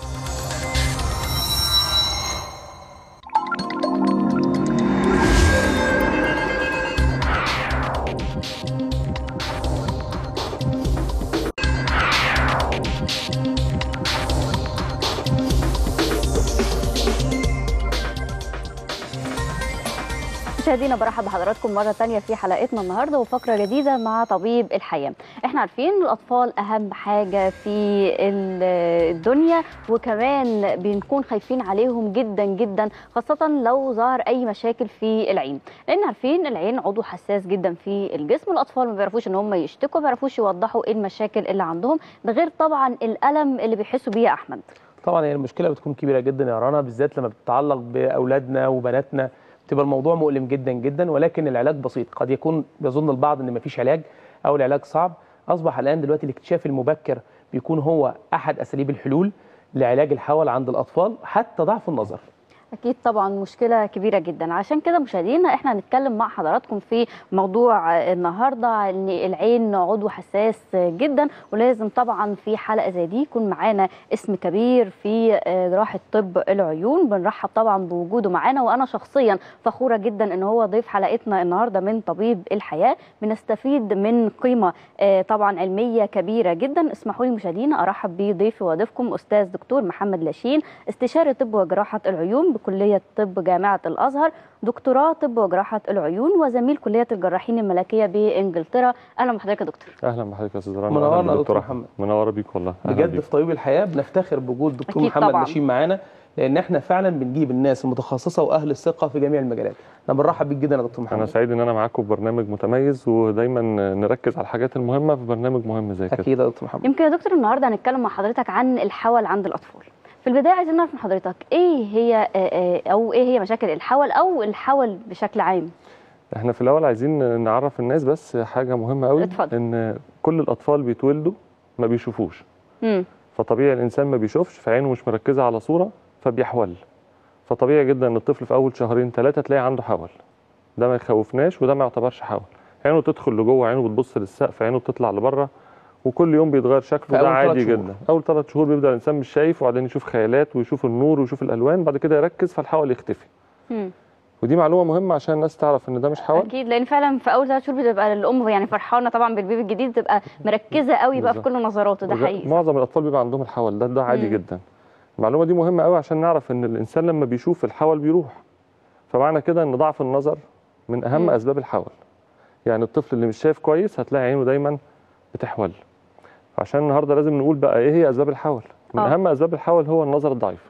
مشاهدينا برحب بحضراتكم مرة تانية في حلقتنا النهاردة وفقرة جديدة مع طبيب الحياة احنا عارفين الأطفال أهم حاجة في ال- الدنيا وكمان بنكون خايفين عليهم جدا جدا خاصة لو ظهر أي مشاكل في العين لأن عارفين العين عضو حساس جدا في الجسم الأطفال ما بيعرفوش إن هم يشتكوا ما بيعرفوش يوضحوا إيه المشاكل اللي عندهم ده غير طبعا الألم اللي بيحسوا بيه يا أحمد طبعا هي المشكله بتكون كبيره جدا يا رنا بالذات لما بتتعلق باولادنا وبناتنا بتبقى الموضوع مؤلم جدا جدا ولكن العلاج بسيط قد يكون يظن البعض ان مفيش علاج او العلاج صعب اصبح الان دلوقتي الاكتشاف المبكر بيكون هو احد اساليب الحلول لعلاج الحول عند الاطفال حتى ضعف النظر أكيد طبعا مشكلة كبيرة جدا عشان كده مشاهدينا احنا هنتكلم مع حضراتكم في موضوع النهاردة ان العين عضو حساس جدا ولازم طبعا في حلقة زي دي يكون معانا اسم كبير في جراحة طب العيون بنرحب طبعا بوجوده معانا وانا شخصيا فخورة جدا ان هو ضيف حلقتنا النهاردة من طبيب الحياة بنستفيد من قيمة آه، طبعا علمية كبيرة جدا اسمحوا لي مشاهدينا ارحب بضيفي وضيفكم استاذ دكتور محمد لاشين استشاري طب وجراحة العيون بكلية طب جامعة الأزهر دكتوراه طب وجراحة العيون وزميل كلية الجراحين الملكية بإنجلترا أهلا بحضرتك يا دكتور اهلا بحضرتك يا استاذ رنا منورنا أهلاً يا بالدكتور دكتور أحمد. محمد. منوره بيك والله أهلاً بجد بيك. في طبيب الحياه بنفتخر بوجود دكتور أكيد محمد طبعاً. لاشين معانا لان احنا فعلا بنجيب الناس المتخصصه واهل الثقه في جميع المجالات انا بنرحب بيك جدا يا دكتور محمد انا سعيد ان انا معاكم في برنامج متميز ودايما نركز على الحاجات المهمه في برنامج مهم زي كده اكيد يا دكتور محمد يمكن يا دكتور النهاردة هنتكلم مع حضرتك عن الحول عند الأطفال في البداية عايزين نعرف من حضرتك إيه هي آه، آه، أو إيه هي مشاكل الحول أو الحول بشكل عام احنا في الاول عايزين نعرف الناس بس حاجه مهمه قوي اتفضل. ان كل الاطفال بيتولدوا ما بيشوفوش مم. فطبيعي الانسان ما بيشوفش فعينه مش مركزه على صوره فبيحول فطبيعي جدا ان الطفل في اول شهرين ثلاثه تلاقي عنده حول ده ما يخوفناش وده ما يعتبرش حول عينه تدخل لجوه عينه بتبص للسقف عينه بتطلع لبره وكل يوم بيتغير في شكله أول ده ثلاث عادي شهور. جدا اول ثلاث شهور بيبدا الانسان مش شايف وبعدين يشوف خيالات ويشوف النور ويشوف الالوان بعد كده يركز فالحول يختفي مم. ودي معلومه مهمه عشان الناس تعرف ان ده مش حول أكيد لأن فعلا في أول ثلاث شهور بتبقى الأم يعني فرحانة طبعا بالبيبي الجديد بتبقى مركزة قوي بقى في بالظبط. كل نظراته ده وده- حقيقي معظم الاطفال بيبقى عندهم الحول ده ده عادي مم. جدا المعلومه دي مهمه قوي عشان نعرف ان الانسان لما بيشوف الحول بيروح فمعنى كده ان ضعف النظر من اهم مم. اسباب الحول يعني الطفل اللي مش شايف كويس هتلاقي عينه دايما بتحول عشان النهارده لازم نقول بقى ايه هي اسباب الحول من آه. اهم اسباب الحول هو النظر الضعيف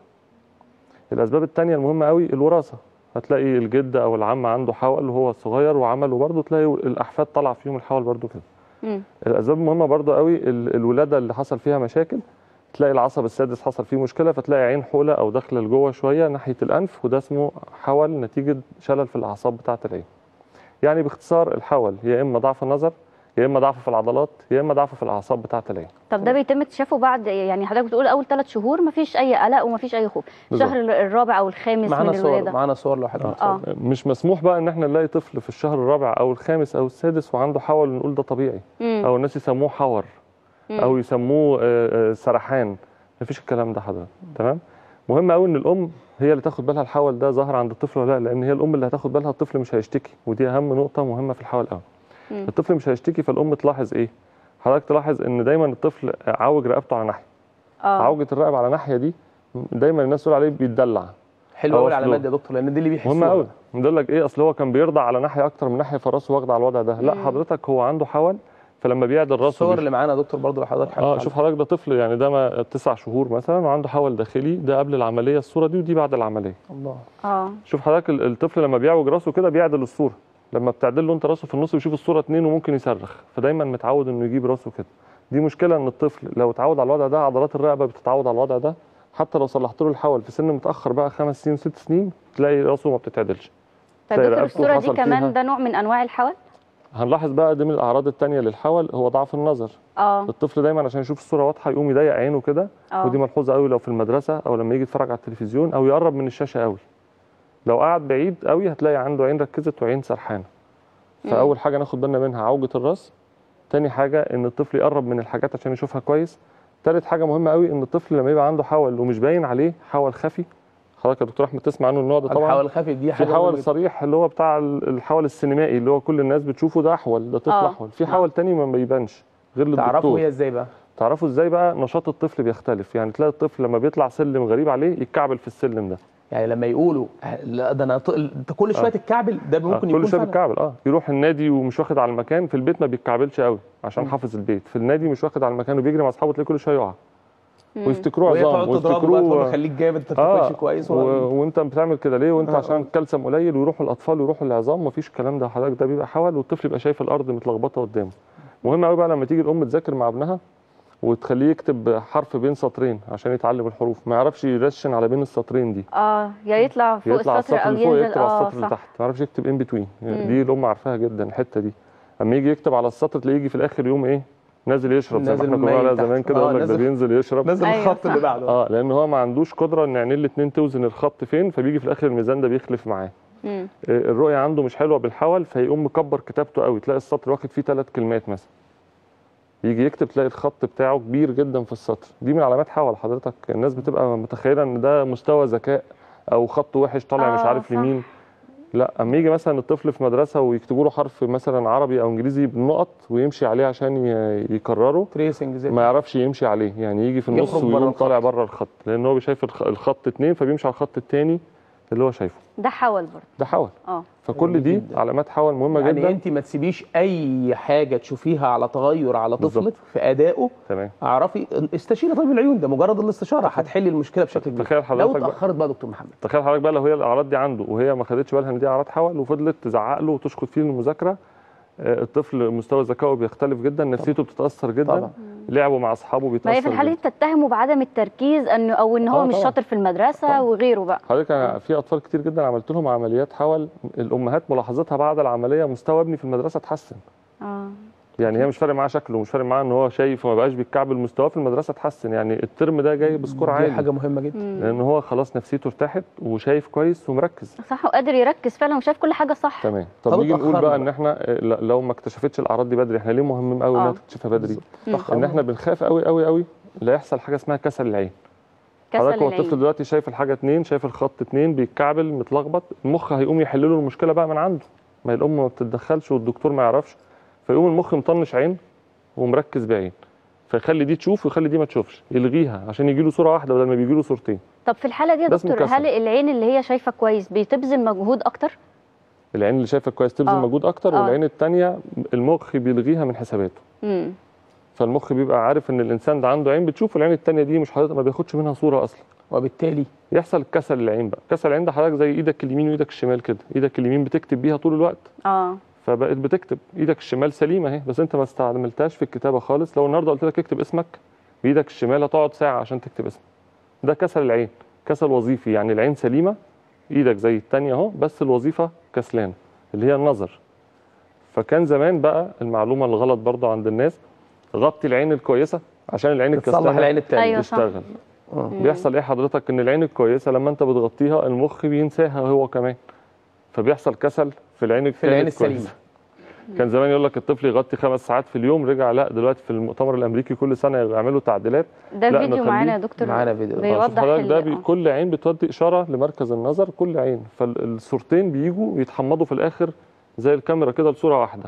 الاسباب الثانيه المهمه قوي الوراثه هتلاقي الجد او العم عنده حول وهو صغير وعمل وبرضه تلاقي الاحفاد طلع فيهم الحول برضه كده مم. الاسباب المهمه برضو قوي ال- الولاده اللي حصل فيها مشاكل تلاقي العصب السادس حصل فيه مشكله فتلاقي عين حوله او داخله لجوه شويه ناحيه الانف وده اسمه حول نتيجه شلل في الاعصاب بتاعه العين يعني باختصار الحول يا اما ضعف النظر يا اما ضعف في العضلات يا اما ضعف في الاعصاب بتاعه العين طب ده بيتم اكتشافه بعد يعني حضرتك بتقول اول ثلاث شهور مفيش اي قلق ومفيش اي خوف بالظبط. الشهر الرابع او الخامس معانا من صور الولاده معانا صور لو حضرتك اه مش مسموح بقى ان احنا نلاقي طفل في الشهر الرابع او الخامس او السادس وعنده حول ونقول ده طبيعي مم. او الناس يسموه حور مم. او يسموه آه، آه، سرحان مفيش الكلام ده حضرتك تمام مهم قوي ان الام هي اللي تاخد بالها الحول ده ظاهر عند الطفل ولا لا لان هي الام اللي هتاخد بالها الطفل مش هيشتكي ودي اهم نقطه مهمه في الحول قوي مم. الطفل مش هيشتكي فالام تلاحظ ايه حضرتك تلاحظ ان دايما الطفل عوج رقبته على ناحيه اه عوجه الرقبه على ناحيه دي دايما الناس تقول عليه بيتدلع حلو هو قوي العلامات أسلوب. دي يا دكتور لان دي اللي بيحسوها مهم قوي يقول لك ايه اصل هو كان بيرضع على ناحيه اكتر من ناحيه فراسه واخد على الوضع ده لا مم. حضرتك هو عنده حول فلما بيعدل راسه الصور بيش- اللي معانا يا دكتور برضو لو حضرتك حابب اه تعلق. شوف حضرتك ده طفل يعني ده ما تسع شهور مثلا وعنده حول داخلي ده قبل العمليه الصوره دي ودي بعد العمليه الله اه شوف حضرتك ال- الطفل لما بيعوج راسه كده بيعدل الصوره لما بتعدل له انت راسه في النص بيشوف الصوره اتنين وممكن يصرخ فدايما متعود انه يجيب راسه كده دي مشكله ان الطفل لو اتعود على الوضع ده عضلات الرقبه بتتعود على الوضع ده حتى لو صلحت له الحول في سن متاخر بقى خمس سنين وست سنين تلاقي راسه ما بتتعدلش طب تلاقي دكتور رقبته الصوره دي حصل فيها- كمان ده نوع من انواع الحول هنلاحظ بقى دي من الاعراض التانية للحول هو ضعف النظر اه الطفل دايما عشان يشوف الصوره واضحه يقوم يضيق عينه كده اه ودي ملحوظه قوي لو في المدرسه او لما يجي يتفرج على التلفزيون او يقرب من الشاشه قوي لو قعد بعيد قوي هتلاقي عنده عين ركزت وعين سرحانه مم. فاول حاجه ناخد بالنا منها عوجه الراس تاني حاجه ان الطفل يقرب من الحاجات عشان يشوفها كويس تالت حاجه مهمه قوي ان الطفل لما يبقى عنده حول ومش باين عليه حول خفي حضرتك يا دكتور احمد تسمع عنه النوع ده طبعا الحول الخفي دي في حاجه حول مهمة جداً. صريح اللي هو بتاع ال- الحول السينمائي اللي هو كل الناس بتشوفه ده احول ده طفل آه. احول في حول تاني ما بيبانش غير تعرفوا للدكتور هي ازاي بقى تعرفوا ازاي بقى نشاط الطفل بيختلف يعني تلاقي الطفل لما بيطلع سلم غريب عليه يتكعبل في السلم ده يعني لما يقولوا لا ده انا ط- انت كل شويه آه. تتكعبل ده ممكن آه، يكون كل شويه فعلاً. بيتكعبل اه يروح النادي ومش واخد على المكان في البيت ما بيتكعبلش قوي عشان حافظ البيت في النادي مش واخد على المكان وبيجري مع اصحابه تلاقيه كل شويه يقع ويفتكروه وهي عظام تقعد تضربه بقى تقول له ويفتكروه خليك جامد انت اه بتاكلش كويس و... و... وانت بتعمل كده ليه وانت آه، عشان آه. الكالسيوم قليل ويروحوا الاطفال ويروحوا العظام مفيش الكلام ده حضرتك ده بيبقى حول والطفل يبقى شايف الارض متلخبطه قدامه مهم قوي بقى لما تيجي الام تذاكر مع ابنها وتخليه يكتب حرف بين سطرين عشان يتعلم الحروف ما يعرفش يرشن على بين السطرين دي اه يا يطلع فوق يطلع على السطر السطر او اللي فوق ينزل يكتب على اه السطر اللي صح تحت ما يعرفش يكتب ان بتوين مم. دي الام عارفاها جدا الحته دي اما يجي يكتب على السطر تلاقيه يجي في الاخر يوم ايه نازل يشرب زي ما نازل احنا كنا مايل بنقول تحت. زمان كده آه، يقول لك ده نازل- بينزل يشرب نزل أيوة، الخط اللي صح. بعده اه لان هو ما عندوش قدره ان عينين الاثنين توزن الخط فين فبيجي في الاخر الميزان ده بيخلف معاه مم. آه، الرؤيه عنده مش حلوه بالحول فيقوم مكبر كتابته قوي تلاقي السطر واخد فيه ثلاث كلمات مثلا يجي يكتب تلاقي الخط بتاعه كبير جدا في السطر دي من علامات حول حضرتك الناس بتبقى متخيله ان ده مستوى ذكاء او خط وحش طالع مش آه، عارف صح. لمين لا اما يجي مثلا الطفل في مدرسه ويكتبوا له حرف مثلا عربي او انجليزي بالنقط ويمشي عليه عشان ي- يكرره تريسنج زي ما يعرفش يمشي عليه يعني يجي في النص يخرج بره ويقوم الخط. طالع بره الخط لان هو شايف الخ- الخط اتنين فبيمشي على الخط التاني اللي هو شايفه ده حول برضه ده حول اه فكل جميل دي جدا. علامات حول مهمه يعني جدا انت ما تسيبيش اي حاجه تشوفيها على تغير على طفلك بالظبط. في ادائه تمام اعرفي استشيري طبيب العيون ده مجرد الاستشاره هتحل المشكله بشكل كبير تخيل لو حضرتك بقى اتاخرت بقى يا دكتور محمد تخيل حضرتك بقى لو هي الاعراض دي عنده وهي ما خدتش بالها ان دي اعراض حول وفضلت تزعق له وتشخط فيه المذاكره آه، الطفل مستوى ذكائه بيختلف جدا نفسيته بتتاثر جدا طبعا. لعبه مع اصحابه ما بيتاثر هي في الحاله دي جدا. تتهمه بعدم التركيز انه او ان هو آه، مش طبعاً. شاطر في المدرسه طبعاً. وغيره بقى حضرتك أنا في اطفال كتير جدا عملت لهم عمليات حول الامهات ملاحظتها بعد العمليه مستوى ابني في المدرسه اتحسن اه يعني هي مش فارق معاه شكله مش فارق معاه ان هو شايف وما بقاش بيتكعبل مستواه في المدرسه اتحسن يعني الترم ده جاي بسكور دي عالي حاجه مهمه جدا لان هو خلاص نفسيته ارتاحت وشايف كويس ومركز صح وقادر يركز فعلا وشايف كل حاجه صح تمام طب طب نيجي نقول اتأخرنا بقى ان بقى. احنا آه، ل- لو ما اكتشفتش الاعراض دي بدري احنا ليه مهم قوي انها آه. تكتشفها بدري ان اتأخرنا. احنا بنخاف قوي قوي قوي لا يحصل حاجه اسمها كسل العين كسل حضرتك هو الطفل العين دلوقتي شايف الحاجه اتنين شايف الخط اتنين بيتكعبل متلخبط المخ هيقوم يحل له المشكله بقى من عنده ما هي الام ما بتتدخلش والدكتور ما يعرفش فيقوم المخ مطنش عين ومركز بعين فيخلي دي تشوف ويخلي دي ما تشوفش يلغيها عشان يجي له صوره واحده بدل ما بيجي له صورتين طب في الحاله دي يا ده اسمه دكتور كسل. هل العين اللي هي شايفه كويس بتبذل مجهود اكتر العين اللي شايفه كويس تبذل آه. مجهود اكتر آه. والعين الثانيه المخ بيلغيها من حساباته امم فالمخ بيبقى عارف ان الانسان ده عنده عين بتشوف والعين الثانيه دي مش حضرتك ما بياخدش منها صوره اصلا وبالتالي يحصل كسل العين بقى كسل العين ده حضرتك زي ايدك اليمين وايدك الشمال كده ايدك اليمين بتكتب بيها طول الوقت اه فبقت بتكتب ايدك الشمال سليمه اهي بس انت ما استعملتهاش في الكتابه خالص لو النهارده قلت لك اكتب اسمك بايدك الشمال هتقعد ساعه عشان تكتب اسمك ده كسل العين كسل وظيفي يعني العين سليمه ايدك زي التانية اهو بس الوظيفه كسلان اللي هي النظر فكان زمان بقى المعلومه الغلط برضه عند الناس غطي العين الكويسه عشان العين تصلح الكسلانه العين التانية أيوة صح. تشتغل بيحصل ايه حضرتك ان العين الكويسه لما انت بتغطيها المخ بينساها هو كمان فبيحصل كسل في العين في العين الكويسة. السليمه كان زمان يقول لك الطفل يغطي خمس ساعات في اليوم رجع لا دلوقتي في المؤتمر الامريكي كل سنه يعملوا تعديلات ده لا، فيديو نخليه- معانا يا دكتور معانا فيديو. شوف بيوضح حضرتك ده ال- بي آه. كل عين بتودي اشاره لمركز النظر كل عين فالصورتين بيجوا يتحمضوا في الاخر زي الكاميرا كده لصوره واحده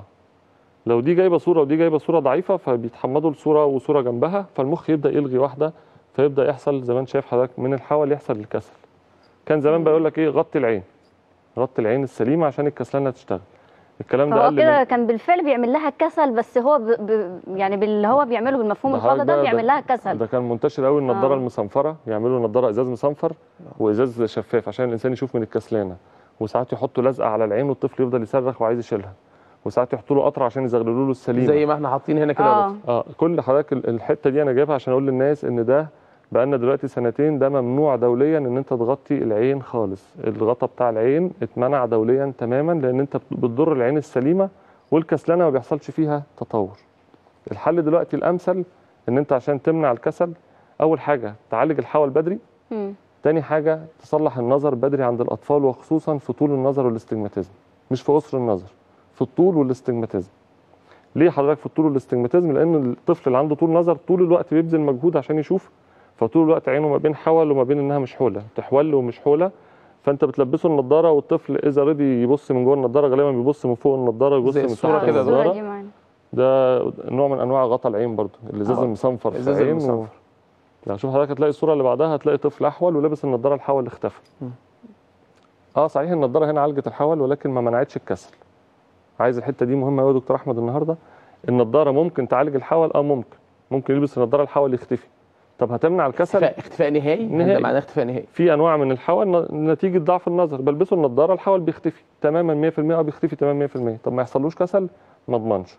لو دي جايبه صوره ودي جايبه صوره ضعيفه فبيتحمضوا لصوره وصوره جنبها فالمخ يبدا يلغي واحده فيبدا يحصل زي ما انت شايف حضرتك من الحول يحصل الكسل كان زمان بقى يقول لك ايه غطي العين غطي العين السليمه عشان الكسلانه تشتغل الكلام ده فهو قل كده من كان بالفعل بيعمل لها كسل بس هو ب... ب... يعني باللي هو بيعمله بالمفهوم ده الخاطئ حضرتك ده بقى بيعمل لها كسل ده كان منتشر قوي النضاره آه. المصنفره يعملوا نضاره ازاز مصنفر وازاز شفاف عشان الانسان يشوف من الكسلانه وساعات يحطوا لزقه على العين والطفل يفضل يصرخ وعايز يشيلها وساعات يحطوا له قطره عشان يزغللوا له السليمه زي ما احنا حاطين هنا كده يا اه دكتور. اه كل حضرتك ال- الحته دي انا جايبها عشان اقول للناس ان ده بقالنا دلوقتي سنتين ده ممنوع دوليا ان انت تغطي العين خالص الغطا بتاع العين اتمنع دوليا تماما لان انت بت- بتضر العين السليمه والكسلانه ما بيحصلش فيها تطور الحل دلوقتي الامثل ان انت عشان تمنع الكسل اول حاجه تعالج الحول بدري مم. تاني حاجه تصلح النظر بدري عند الاطفال وخصوصا في طول النظر والاستجماتيزم مش في قصر النظر في الطول والاستجماتيزم ليه حضرتك في الطول والاستجماتيزم لان الطفل اللي عنده طول نظر طول الوقت بيبذل مجهود عشان يشوف فطول الوقت عينه ما بين حول وما بين انها مش حوله تحول ومش حوله فانت بتلبسه النضاره والطفل اذا رضي يبص من جوه النضاره غالبا بيبص من فوق النضاره ويبص زي من الصورة تحت كده الصورة النضاره دي معانا ده نوع من انواع غطا العين برضو الازاز آه. المصنفر في الإزاز العين و... المصنفر. لو شوف حضرتك هتلاقي الصوره اللي بعدها هتلاقي طفل احول ولابس النضاره الحول اللي اختفى اه صحيح النضاره هنا عالجت الحول ولكن ما منعتش الكسل عايز الحته دي مهمه قوي يا دكتور احمد النهارده النضاره ممكن تعالج الحول اه ممكن ممكن يلبس النضاره الحول يختفي طب هتمنع الكسل اختفاء اختفاء نهائي نهائي. ده معناه اختفاء نهائي في انواع من الحول ن- نتيجه ضعف النظر بلبسه النضاره الحول بيختفي تماما 100% اه بيختفي تماما 100% طب ما يحصلوش كسل ما اضمنش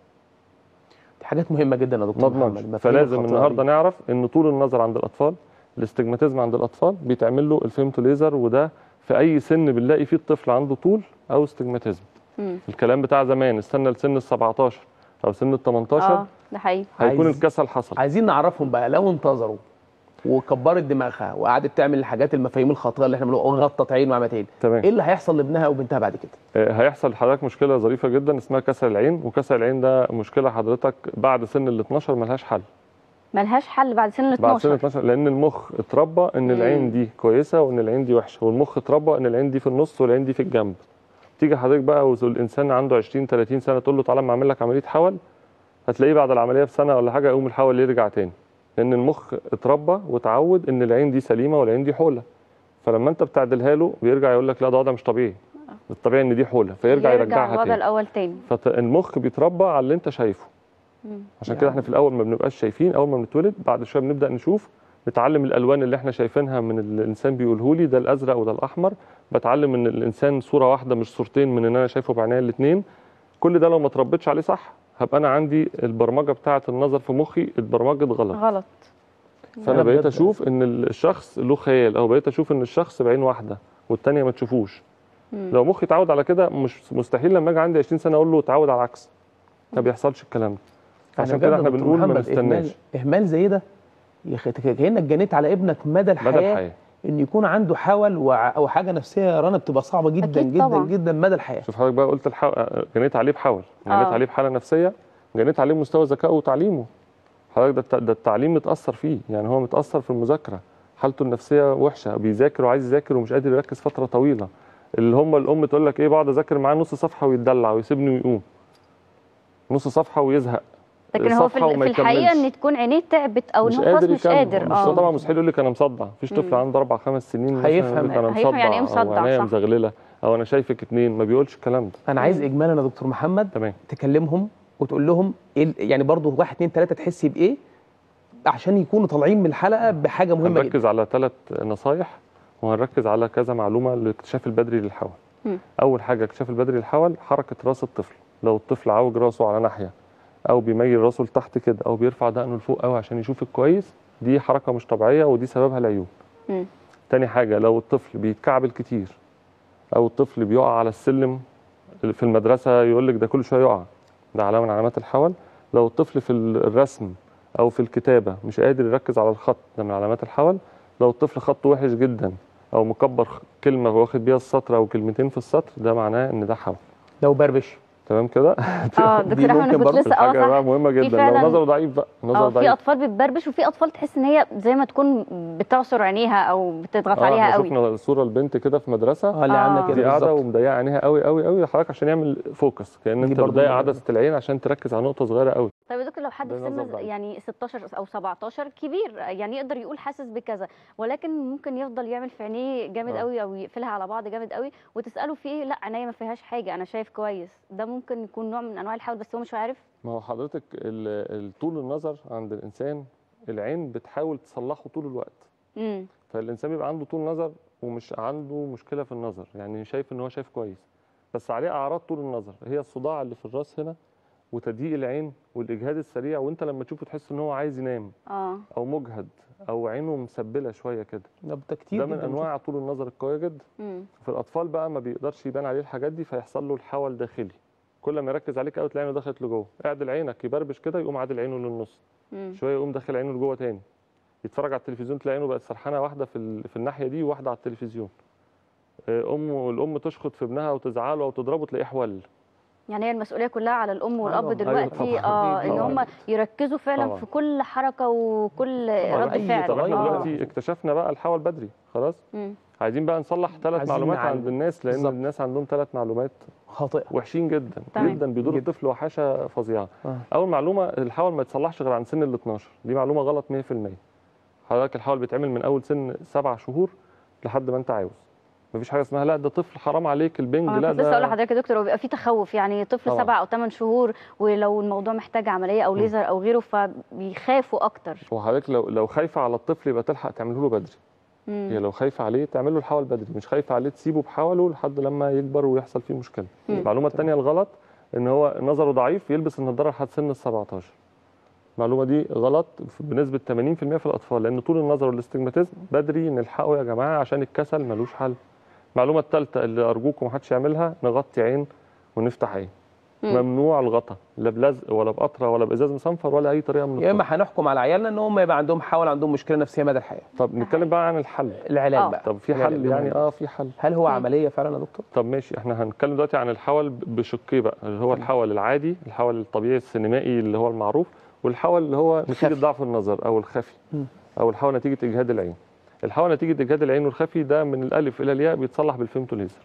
دي حاجات مهمه جدا يا ما دكتور اضمنش محمد مفاهيم فلازم خطيرة النهارده دي. نعرف ان طول النظر عند الاطفال الاستجماتيزم عند الاطفال بيتعمل له الفيمتو ليزر وده في اي سن بنلاقي فيه الطفل عنده طول او استجماتيزم مم. الكلام بتاع زمان استنى لسن ال 17 او سن ال 18 اه ده حقيقي هيكون عايز- الكسل حصل عايزين نعرفهم بقى لو انتظروا وكبرت دماغها وقعدت تعمل الحاجات المفاهيم الخاطئه اللي احنا بنقول غطت عين وعملت عين تمام ايه اللي هيحصل لابنها او بنتها بعد كده آه، هيحصل لحضرتك مشكله ظريفه جدا اسمها كسل العين وكسل العين ده مشكله حضرتك بعد سن ال 12 ملهاش حل ملهاش حل بعد سن ال بعد سن 12 12 لان المخ اتربى ان العين دي كويسه وان العين دي وحشه والمخ اتربى ان العين دي في النص والعين دي في الجنب تيجي حضرتك بقى والانسان عنده 20 30 سنه تقول له تعالى أما اعمل لك عمليه حول هتلاقيه بعد العمليه بسنه ولا حاجه يقوم الحول يرجع تاني لان المخ اتربى وتعود ان العين دي سليمه والعين دي حوله فلما انت بتعدلها له بيرجع يقول لك لا ده وضع مش طبيعي الطبيعي ان دي حوله فيرجع يرجعها الوضع تاني الاول تاني فالمخ بيتربى على اللي انت شايفه مم. عشان كده احنا في الاول ما بنبقاش شايفين اول ما بنتولد بعد شويه بنبدا نشوف نتعلم الالوان اللي احنا شايفينها من الانسان بيقوله لي ده الازرق وده الاحمر بتعلم ان الانسان صوره واحده مش صورتين من ان انا شايفه بعينيا الاثنين كل ده لو ما اتربيتش عليه صح هبقى انا عندي البرمجه بتاعه النظر في مخي اتبرمجت غلط غلط فانا أنا بقيت بجد- اشوف ان الشخص له خيال او بقيت اشوف ان الشخص بعين واحده والتانيه ما تشوفوش مم. لو مخي اتعود على كده مش مستحيل لما اجي عندي 20 سنه اقول له اتعود على العكس ما بيحصلش الكلام ده عشان يعني كده بجد احنا يا دكتور بنقول ما محمد، نستناش إهمال- اهمال زي ده يخ- كانك جنيت على ابنك مدى الحياه, مدى الحياه ان يكون عنده حول وع- او حاجه نفسيه يا رنا بتبقى صعبه جدا أكيد جدا طبعا. جدا مدى الحياه شوف حضرتك بقى قلت الحو... جنيت عليه بحول جنيت آه. عليه بحاله نفسيه جنيت عليه مستوى ذكائه وتعليمه حضرتك ده, الت- ده التعليم متاثر فيه يعني هو متاثر في المذاكره حالته النفسيه وحشه بيذاكر وعايز يذاكر ومش قادر يركز فتره طويله اللي هم الام تقول لك ايه بقعد اذاكر معاه نص صفحه ويتدلع ويسيبني ويقوم نص صفحه ويزهق لكن هو في, صفحة ال- وما في الحقيقه يكملش. ان تكون عينيه تعبت او ان مش هو خلاص قادر مش يكمل. قادر مش هو اه طبعا مستحيل يقول لك انا مصدع مفيش طفل مم. عنده اربع خمس سنين مثلاً هيفهم يقول لك انا هيفهم يعني إيه مصدع مصدع، او عينيا صح. مزغلله او انا شايفك اتنين ما بيقولش الكلام ده انا عايز اجمالا يا دكتور محمد تمام تكلمهم وتقول لهم إيه ال- يعني برضو واحد اتنين تلاته تحسي بايه عشان يكونوا طالعين من الحلقه بحاجه مهمه جدا هنركز على ثلاث نصايح وهنركز على كذا معلومه للاكتشاف البدري للحول. مم. اول حاجه اكتشاف البدري للحول حركه راس الطفل، لو الطفل عوج راسه على ناحيه او بيميل راسه لتحت كده او بيرفع دقنه لفوق قوي عشان يشوفك كويس دي حركه مش طبيعيه ودي سببها العيوب. مم. تاني حاجه لو الطفل بيتكعبل كتير او الطفل بيقع على السلم في المدرسه يقول لك ده كل شويه يقع ده علامه من علامات الحول لو الطفل في الرسم او في الكتابه مش قادر يركز على الخط ده من علامات الحول لو الطفل خطه وحش جدا او مكبر خ- كلمه واخد بيها السطر او كلمتين في السطر ده معناه ان ده حول لو بربش تمام كده اه دي دكتور احمد ممكن انا كنت برضه لسه اه الحاجه بقى صح مهمه جدا فعلاً- لو نظره ضعيف بقى نظره اه في ضعيف اطفال بتبربش وفي اطفال تحس ان هي زي ما تكون بتعصر عينيها او بتضغط اه عليها احنا قوي شفنا صوره البنت كده في مدرسه اه اللي آه. عامله دي كده قاعده بالظبط ومضيقه عينيها قوي قوي قوي حضرتك عشان يعمل فوكس كان دي انت برضه بتضيق مهمة عدسه العين عشان تركز على نقطه صغيره قوي طيب يا دكتور لو حد ده في نظر سن ضعيف. يعني 16 او 17 كبير يعني يقدر يقول حاسس بكذا ولكن ممكن يفضل يعمل في عينيه جامد آه. قوي او يقفلها على بعض جامد قوي وتساله في ايه لا عينيا ما فيهاش حاجه انا شايف كويس ده ممكن يكون نوع من انواع الحول بس هو مش عارف ما هو حضرتك ال- ال- طول النظر عند الانسان العين بتحاول تصلحه طول الوقت امم فالانسان بيبقى عنده طول نظر ومش عنده مشكله في النظر يعني شايف ان هو شايف كويس بس عليه اعراض طول النظر هي الصداع اللي في الراس هنا وتضييق العين والاجهاد السريع وانت لما تشوفه تحس ان هو عايز ينام اه او مجهد او عينه مسبله شويه كده ده ده كتير ده من جدا انواع طول النظر القويه جدا امم في الاطفال بقى ما بيقدرش يبان عليه الحاجات دي فيحصل له الحول داخلي كل ما يركز عليك قوي تلاقي عينه دخلت لجوه اعدل عينك يبربش كده يقوم عادل عينه للنص امم شويه يقوم داخل عينه لجوه تاني يتفرج على التلفزيون تلاقي عينه بقت سرحانه واحده في ال- في الناحيه دي وواحده على التلفزيون آه، ام الام تشخط في ابنها وتزعله او تضربه تلاقيه حول يعني هي المسؤوليه كلها على الام والاب طبعاً. دلوقتي أيوة اه ان طبعاً. هم يركزوا فعلا طبعاً. في كل حركه وكل رد أي فعل طب احنا تغير. آه. دلوقتي اكتشفنا بقى الحول بدري خلاص مم. عايزين بقى نصلح ثلاث عايزين معلومات نعلم. عند الناس لان بالظبط. الناس عندهم ثلاث معلومات خاطئه وحشين جدا تمام. جدا بيدور جداً. الطفل وحشه فظيعه آه. اول معلومه الحول ما يتصلحش غير عند سن ال 12 دي معلومه غلط 100% حضرتك الحول بيتعمل من اول سن سبع شهور لحد ما انت عاوز مفيش حاجه اسمها لا ده طفل حرام عليك البنج اه لا كنت لسه اقول ده لحضرتك يا دكتور هو بيبقى في تخوف يعني طفل طبعاً. سبع او ثمان شهور ولو الموضوع محتاج عمليه او ليزر او غيره فبيخافوا اكتر وحضرتك لو لو خايفه على الطفل يبقى تلحق تعمله له بدري مم. هي لو خايفه عليه تعمل له الحول بدري مش خايفه عليه تسيبه بحوله لحد لما يكبر ويحصل فيه مشكله مم. المعلومه الثانيه الغلط ان هو نظره ضعيف يلبس النضاره لحد سن ال 17 المعلومه دي غلط بنسبه 80% في الاطفال لان طول النظر والاستجماتيزم بدري نلحقه يا جماعه عشان الكسل ملوش حل المعلومه الثالثه اللي ارجوكم محدش يعملها نغطي عين ونفتح عين مم. ممنوع الغطا لا بلزق ولا بقطره ولا بازاز مصنفر ولا اي طريقه من يا اما الطرق. هنحكم على عيالنا ان هم يبقى عندهم حول عندهم مشكله نفسيه مدى الحياه طب نتكلم بقى عن الحل العلاج آه. بقى طب في العلاج حل يعني مهم. اه في حل هل هو مم. عمليه فعلا يا دكتور طب ماشي احنا هنتكلم دلوقتي عن الحول بشقيه بقى اللي هو الحول العادي الحول الطبيعي السينمائي اللي هو المعروف والحول اللي هو نتيجه الخفي. ضعف النظر او الخفي مم. او الحول نتيجه اجهاد العين الحول نتيجه اجهاد العين والخفي ده من الالف الى الياء بيتصلح بالفيمتو ليزر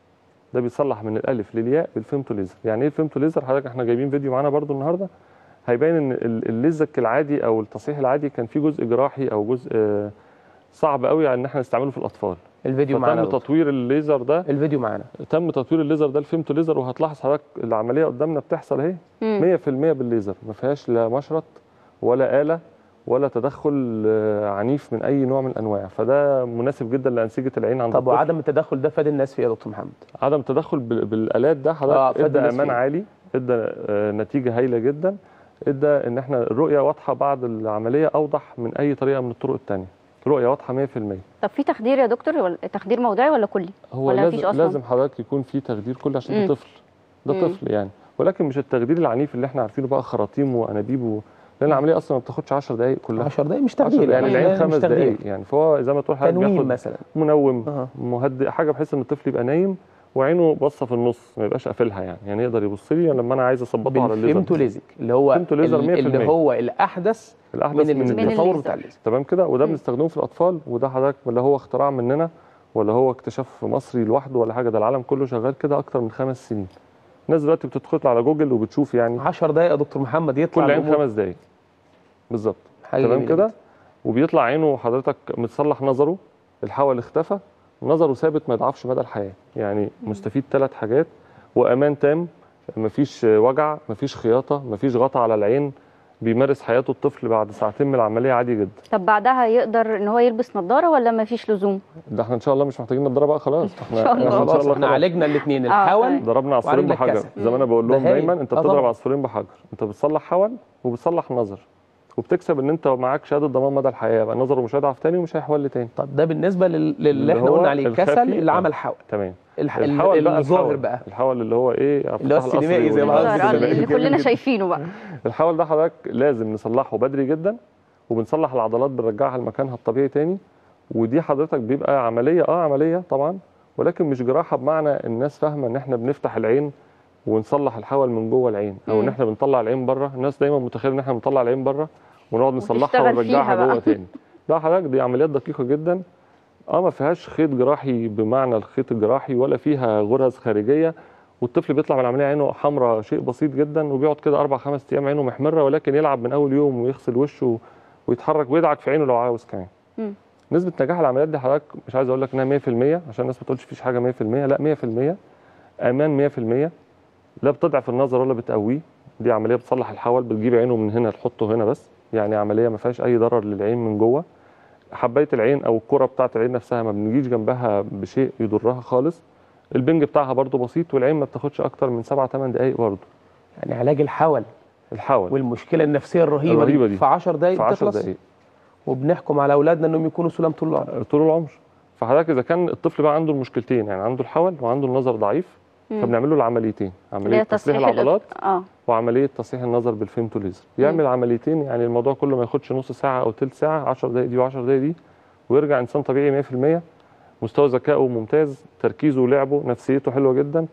ده بيتصلح من الالف للياء بالفيمتو ليزر يعني ايه الفيمتو ليزر حضرتك احنا جايبين فيديو معانا برضو النهارده هيبين ان ال- الليزك العادي او التصحيح العادي كان فيه جزء جراحي او جزء آه، صعب قوي ان احنا نستعمله في الاطفال الفيديو معانا يا فتم دكتور. تطوير الليزر ده الفيديو معانا تم تطوير الليزر ده الفيمتو ليزر وهتلاحظ حضرتك العمليه قدامنا بتحصل اهي مم. 100% بالليزر ما فيهاش لا مشرط ولا آلة ولا تدخل آه، عنيف من أي نوع من الأنواع فده مناسب جدا لأنسجة العين عند طب الطفل. وعدم التدخل ده فاد الناس في ايه يا دكتور محمد عدم التدخل بال- بالآلات ده آه، حضرتك فاد ادى الناس أمان فيه. عالي ادى آه، نتيجة هايلة جدا ادى ان احنا الرؤية واضحة بعد العملية أوضح من أي طريقة من الطرق التانية رؤية واضحة 100% طب في تخدير يا دكتور ولا تخدير موضعي ولا كلي هو ولا مفيش لازم أصلاً؟ لازم حضرتك يكون في تخدير كل عشان مم. ده طفل ده مم. طفل يعني ولكن مش التخدير العنيف اللي احنا عارفينه بقى خراطيم وانابيب و... لان العمليه اصلا ما بتاخدش 10 دقائق كلها 10 دقايق مش 10 تخدير يعني العين مش خمس تخدير. دقائق يعني فهو زي ما تقول حضرتك تنويم بياخد مثلا منوم أها. مهدئ حاجه بحيث ان الطفل يبقى نايم وعينه باصه في النص ما يبقاش قافلها يعني يعني يقدر يبص لي لما انا عايز اظبطه على الليزر بالفيمتو ليزك اللي هو فيمتو ليزر ال- اللي 100%. هو الاحدث الاحدث من, من, من التطور الليزر. بتاع الليزر تمام كده وده مم. بنستخدمه في الاطفال وده حضرتك ولا هو اختراع مننا ولا هو اكتشاف مصري لوحده ولا حاجه ده العالم كله شغال كده اكتر من خمس سنين الناس دلوقتي بتدخل على جوجل وبتشوف يعني 10 دقائق يا دكتور محمد يطلع كل عين الأمور خمس دقايق بالظبط حاجة تمام جميلة كده جدا. وبيطلع عينه حضرتك متصلح نظره الحول اختفى نظره ثابت ما يضعفش مدى الحياه يعني مستفيد ثلاث حاجات وامان تام مفيش وجع مفيش خياطه مفيش غطا على العين بيمارس حياته الطفل بعد ساعتين من العمليه عادي جدا طب بعدها يقدر ان هو يلبس نظاره ولا ما فيش لزوم ده احنا ان شاء الله مش محتاجين نضربه بقى خلاص احنا شاء الله. احنا ان شاء خلاص الله احنا خلاص. عالجنا الاثنين آه، الحول تمام. ضربنا عصفورين وعالجنا بحجر الكسل. زي ما انا بقول ده لهم هايل. دايما انت آه بتضرب طبعا. عصفورين بحجر انت بتصلح حول وبتصلح نظر وبتكسب ان انت معاك شهاده ضمان مدى الحياه يبقى نظره مش هيضعف تاني ومش هيحول تاني طب ده بالنسبه لل- للي اللي احنا هو قلنا عليه الكسل الخفي. اللي آه. عمل حول تمام الح... الحول بقى الظاهر الحول. بقى الحول اللي هو ايه اللي هو فتح القصر السينمائي زي ما والجمال. حضرتك الظاهر، آه، جميل اللي جدا. كلنا شايفينه بقى الحول ده حضرتك لازم نصلحه بدري جدا وبنصلح العضلات بنرجعها لمكانها الطبيعي تاني ودي حضرتك بيبقى عمليه اه عمليه طبعا ولكن مش جراحه بمعنى الناس فاهمه ان احنا بنفتح العين ونصلح الحول من جوه العين او ان مم. احنا بنطلع العين بره الناس دايما متخيله ان احنا بنطلع العين بره ونقعد نصلحها وتشتغل ونرجعها فيها بقى. جوه تاني لا حضرتك دي عمليات دقيقه جدا اه ما فيهاش خيط جراحي بمعنى الخيط الجراحي ولا فيها غرز خارجيه والطفل بيطلع من العمليه عينه حمراء شيء بسيط جدا وبيقعد كده اربع خمس ايام عينه محمره ولكن يلعب من اول يوم ويغسل وشه ويتحرك ويدعك في عينه لو عاوز كمان مم. نسبه نجاح العمليات دي حضرتك مش عايز اقول لك انها 100% عشان الناس ما تقولش فيش حاجه 100% لا 100% امان 100% لا بتضعف النظر ولا بتقويه دي عمليه بتصلح الحول بتجيب عينه من هنا تحطه هنا بس يعني عمليه ما فيهاش اي ضرر للعين من جوه حبايه العين او الكره بتاعه العين نفسها ما بنجيش جنبها بشيء يضرها خالص البنج بتاعها برضو بسيط والعين ما بتاخدش اكتر من 7 8 دقائق برضو يعني علاج الحول الحول والمشكله النفسيه الرهيبه, الرهيبة دي. في 10 دقائق في 10 بتخلص دقائق وبنحكم على اولادنا انهم يكونوا سلام طول العمر طول العمر فحضرتك اذا كان الطفل بقى عنده المشكلتين يعني عنده الحول وعنده النظر ضعيف مم. فبنعمل له العمليتين اللي عمليه هي تصليح تصحيح العضلات الإف- اه وعمليه تصحيح النظر بالفيمتو ليزر يعمل عمليتين يعني الموضوع كله ما ياخدش نص ساعه او ثلث ساعه 10 دقائق دي و10 دقائق دي ويرجع انسان طبيعي 100% مستوى ذكائه ممتاز تركيزه ولعبه نفسيته حلوه جدا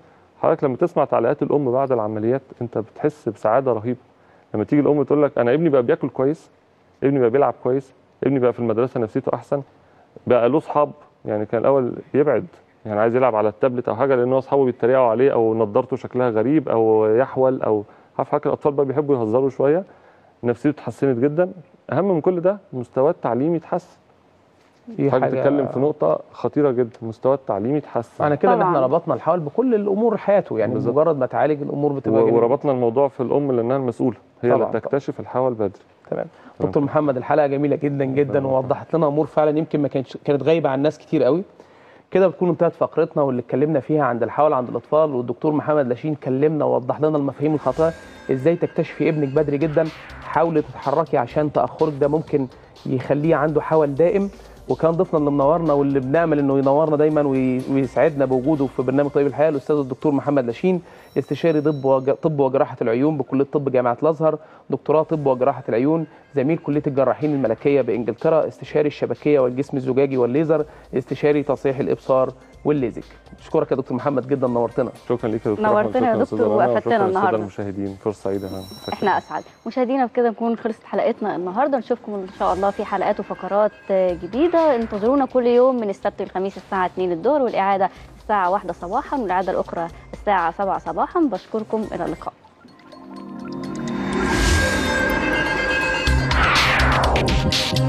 حضرتك لما تسمع تعليقات الام بعد العمليات انت بتحس بسعاده رهيبه لما تيجي الام تقول لك انا ابني بقى بياكل كويس ابني بقى بيلعب كويس ابني بقى في المدرسه نفسيته احسن بقى له اصحاب يعني كان الاول يبعد يعني عايز يلعب على التابلت او حاجه لان هو اصحابه بيتريقوا عليه او نضارته شكلها غريب او يحول او عارف حضرتك الاطفال بقى بيحبوا يهزروا شويه نفسيته اتحسنت جدا اهم من كل ده مستواه التعليمي اتحسن دي حضرتك حاجة- بتتكلم في نقطه خطيره جدا مستواه التعليمي اتحسن معنى كده ان احنا طبعاً. ربطنا الحوال بكل الامور حياته يعني بالظبط. مجرد ما تعالج الامور بتبقى و- جميلة. وربطنا الموضوع في الام لانها المسؤوله هي طبعاً، اللي تكتشف الحول بدري تمام دكتور محمد الحلقه جميله جدا جدا ووضحت لنا امور فعلا يمكن ما كانتش كانت غايبه عن ناس كتير قوي كده بتكون انتهت فقرتنا واللي اتكلمنا فيها عند الحول عند الاطفال والدكتور محمد لاشين كلمنا ووضح لنا المفاهيم الخاطئه ازاي تكتشفي ابنك بدري جدا حاولي تتحركي عشان تاخرك ده ممكن يخليه عنده حول دائم وكان ضيفنا اللي منورنا واللي بنامل انه ينورنا دايما وي- ويسعدنا بوجوده في برنامج طبيب الحياه الاستاذ الدكتور محمد لاشين استشاري طب وج... طب وجراحه العيون بكليه طب جامعه الازهر دكتوراه طب وجراحه العيون زميل كليه الجراحين الملكيه بانجلترا استشاري الشبكيه والجسم الزجاجي والليزر استشاري تصحيح الابصار والليزك اشكرك يا دكتور محمد جدا نورتنا شكرا ليك يا دكتور نورتنا أحمد، يا شكراً دكتور أستاذة رنا، وأفدتنا وشكراً للسادة النهاردة. المشاهدين فرصه سعيده احنا اسعد مشاهدينا بكده نكون خلصت حلقتنا النهارده نشوفكم ان شاء الله في حلقات وفقرات جديده انتظرونا كل يوم من السبت للخميس الساعه 2 الظهر والاعاده الساعه 1 صباحا والاعاده الاخرى الساعه 7 صباحا بشكركم الى اللقاء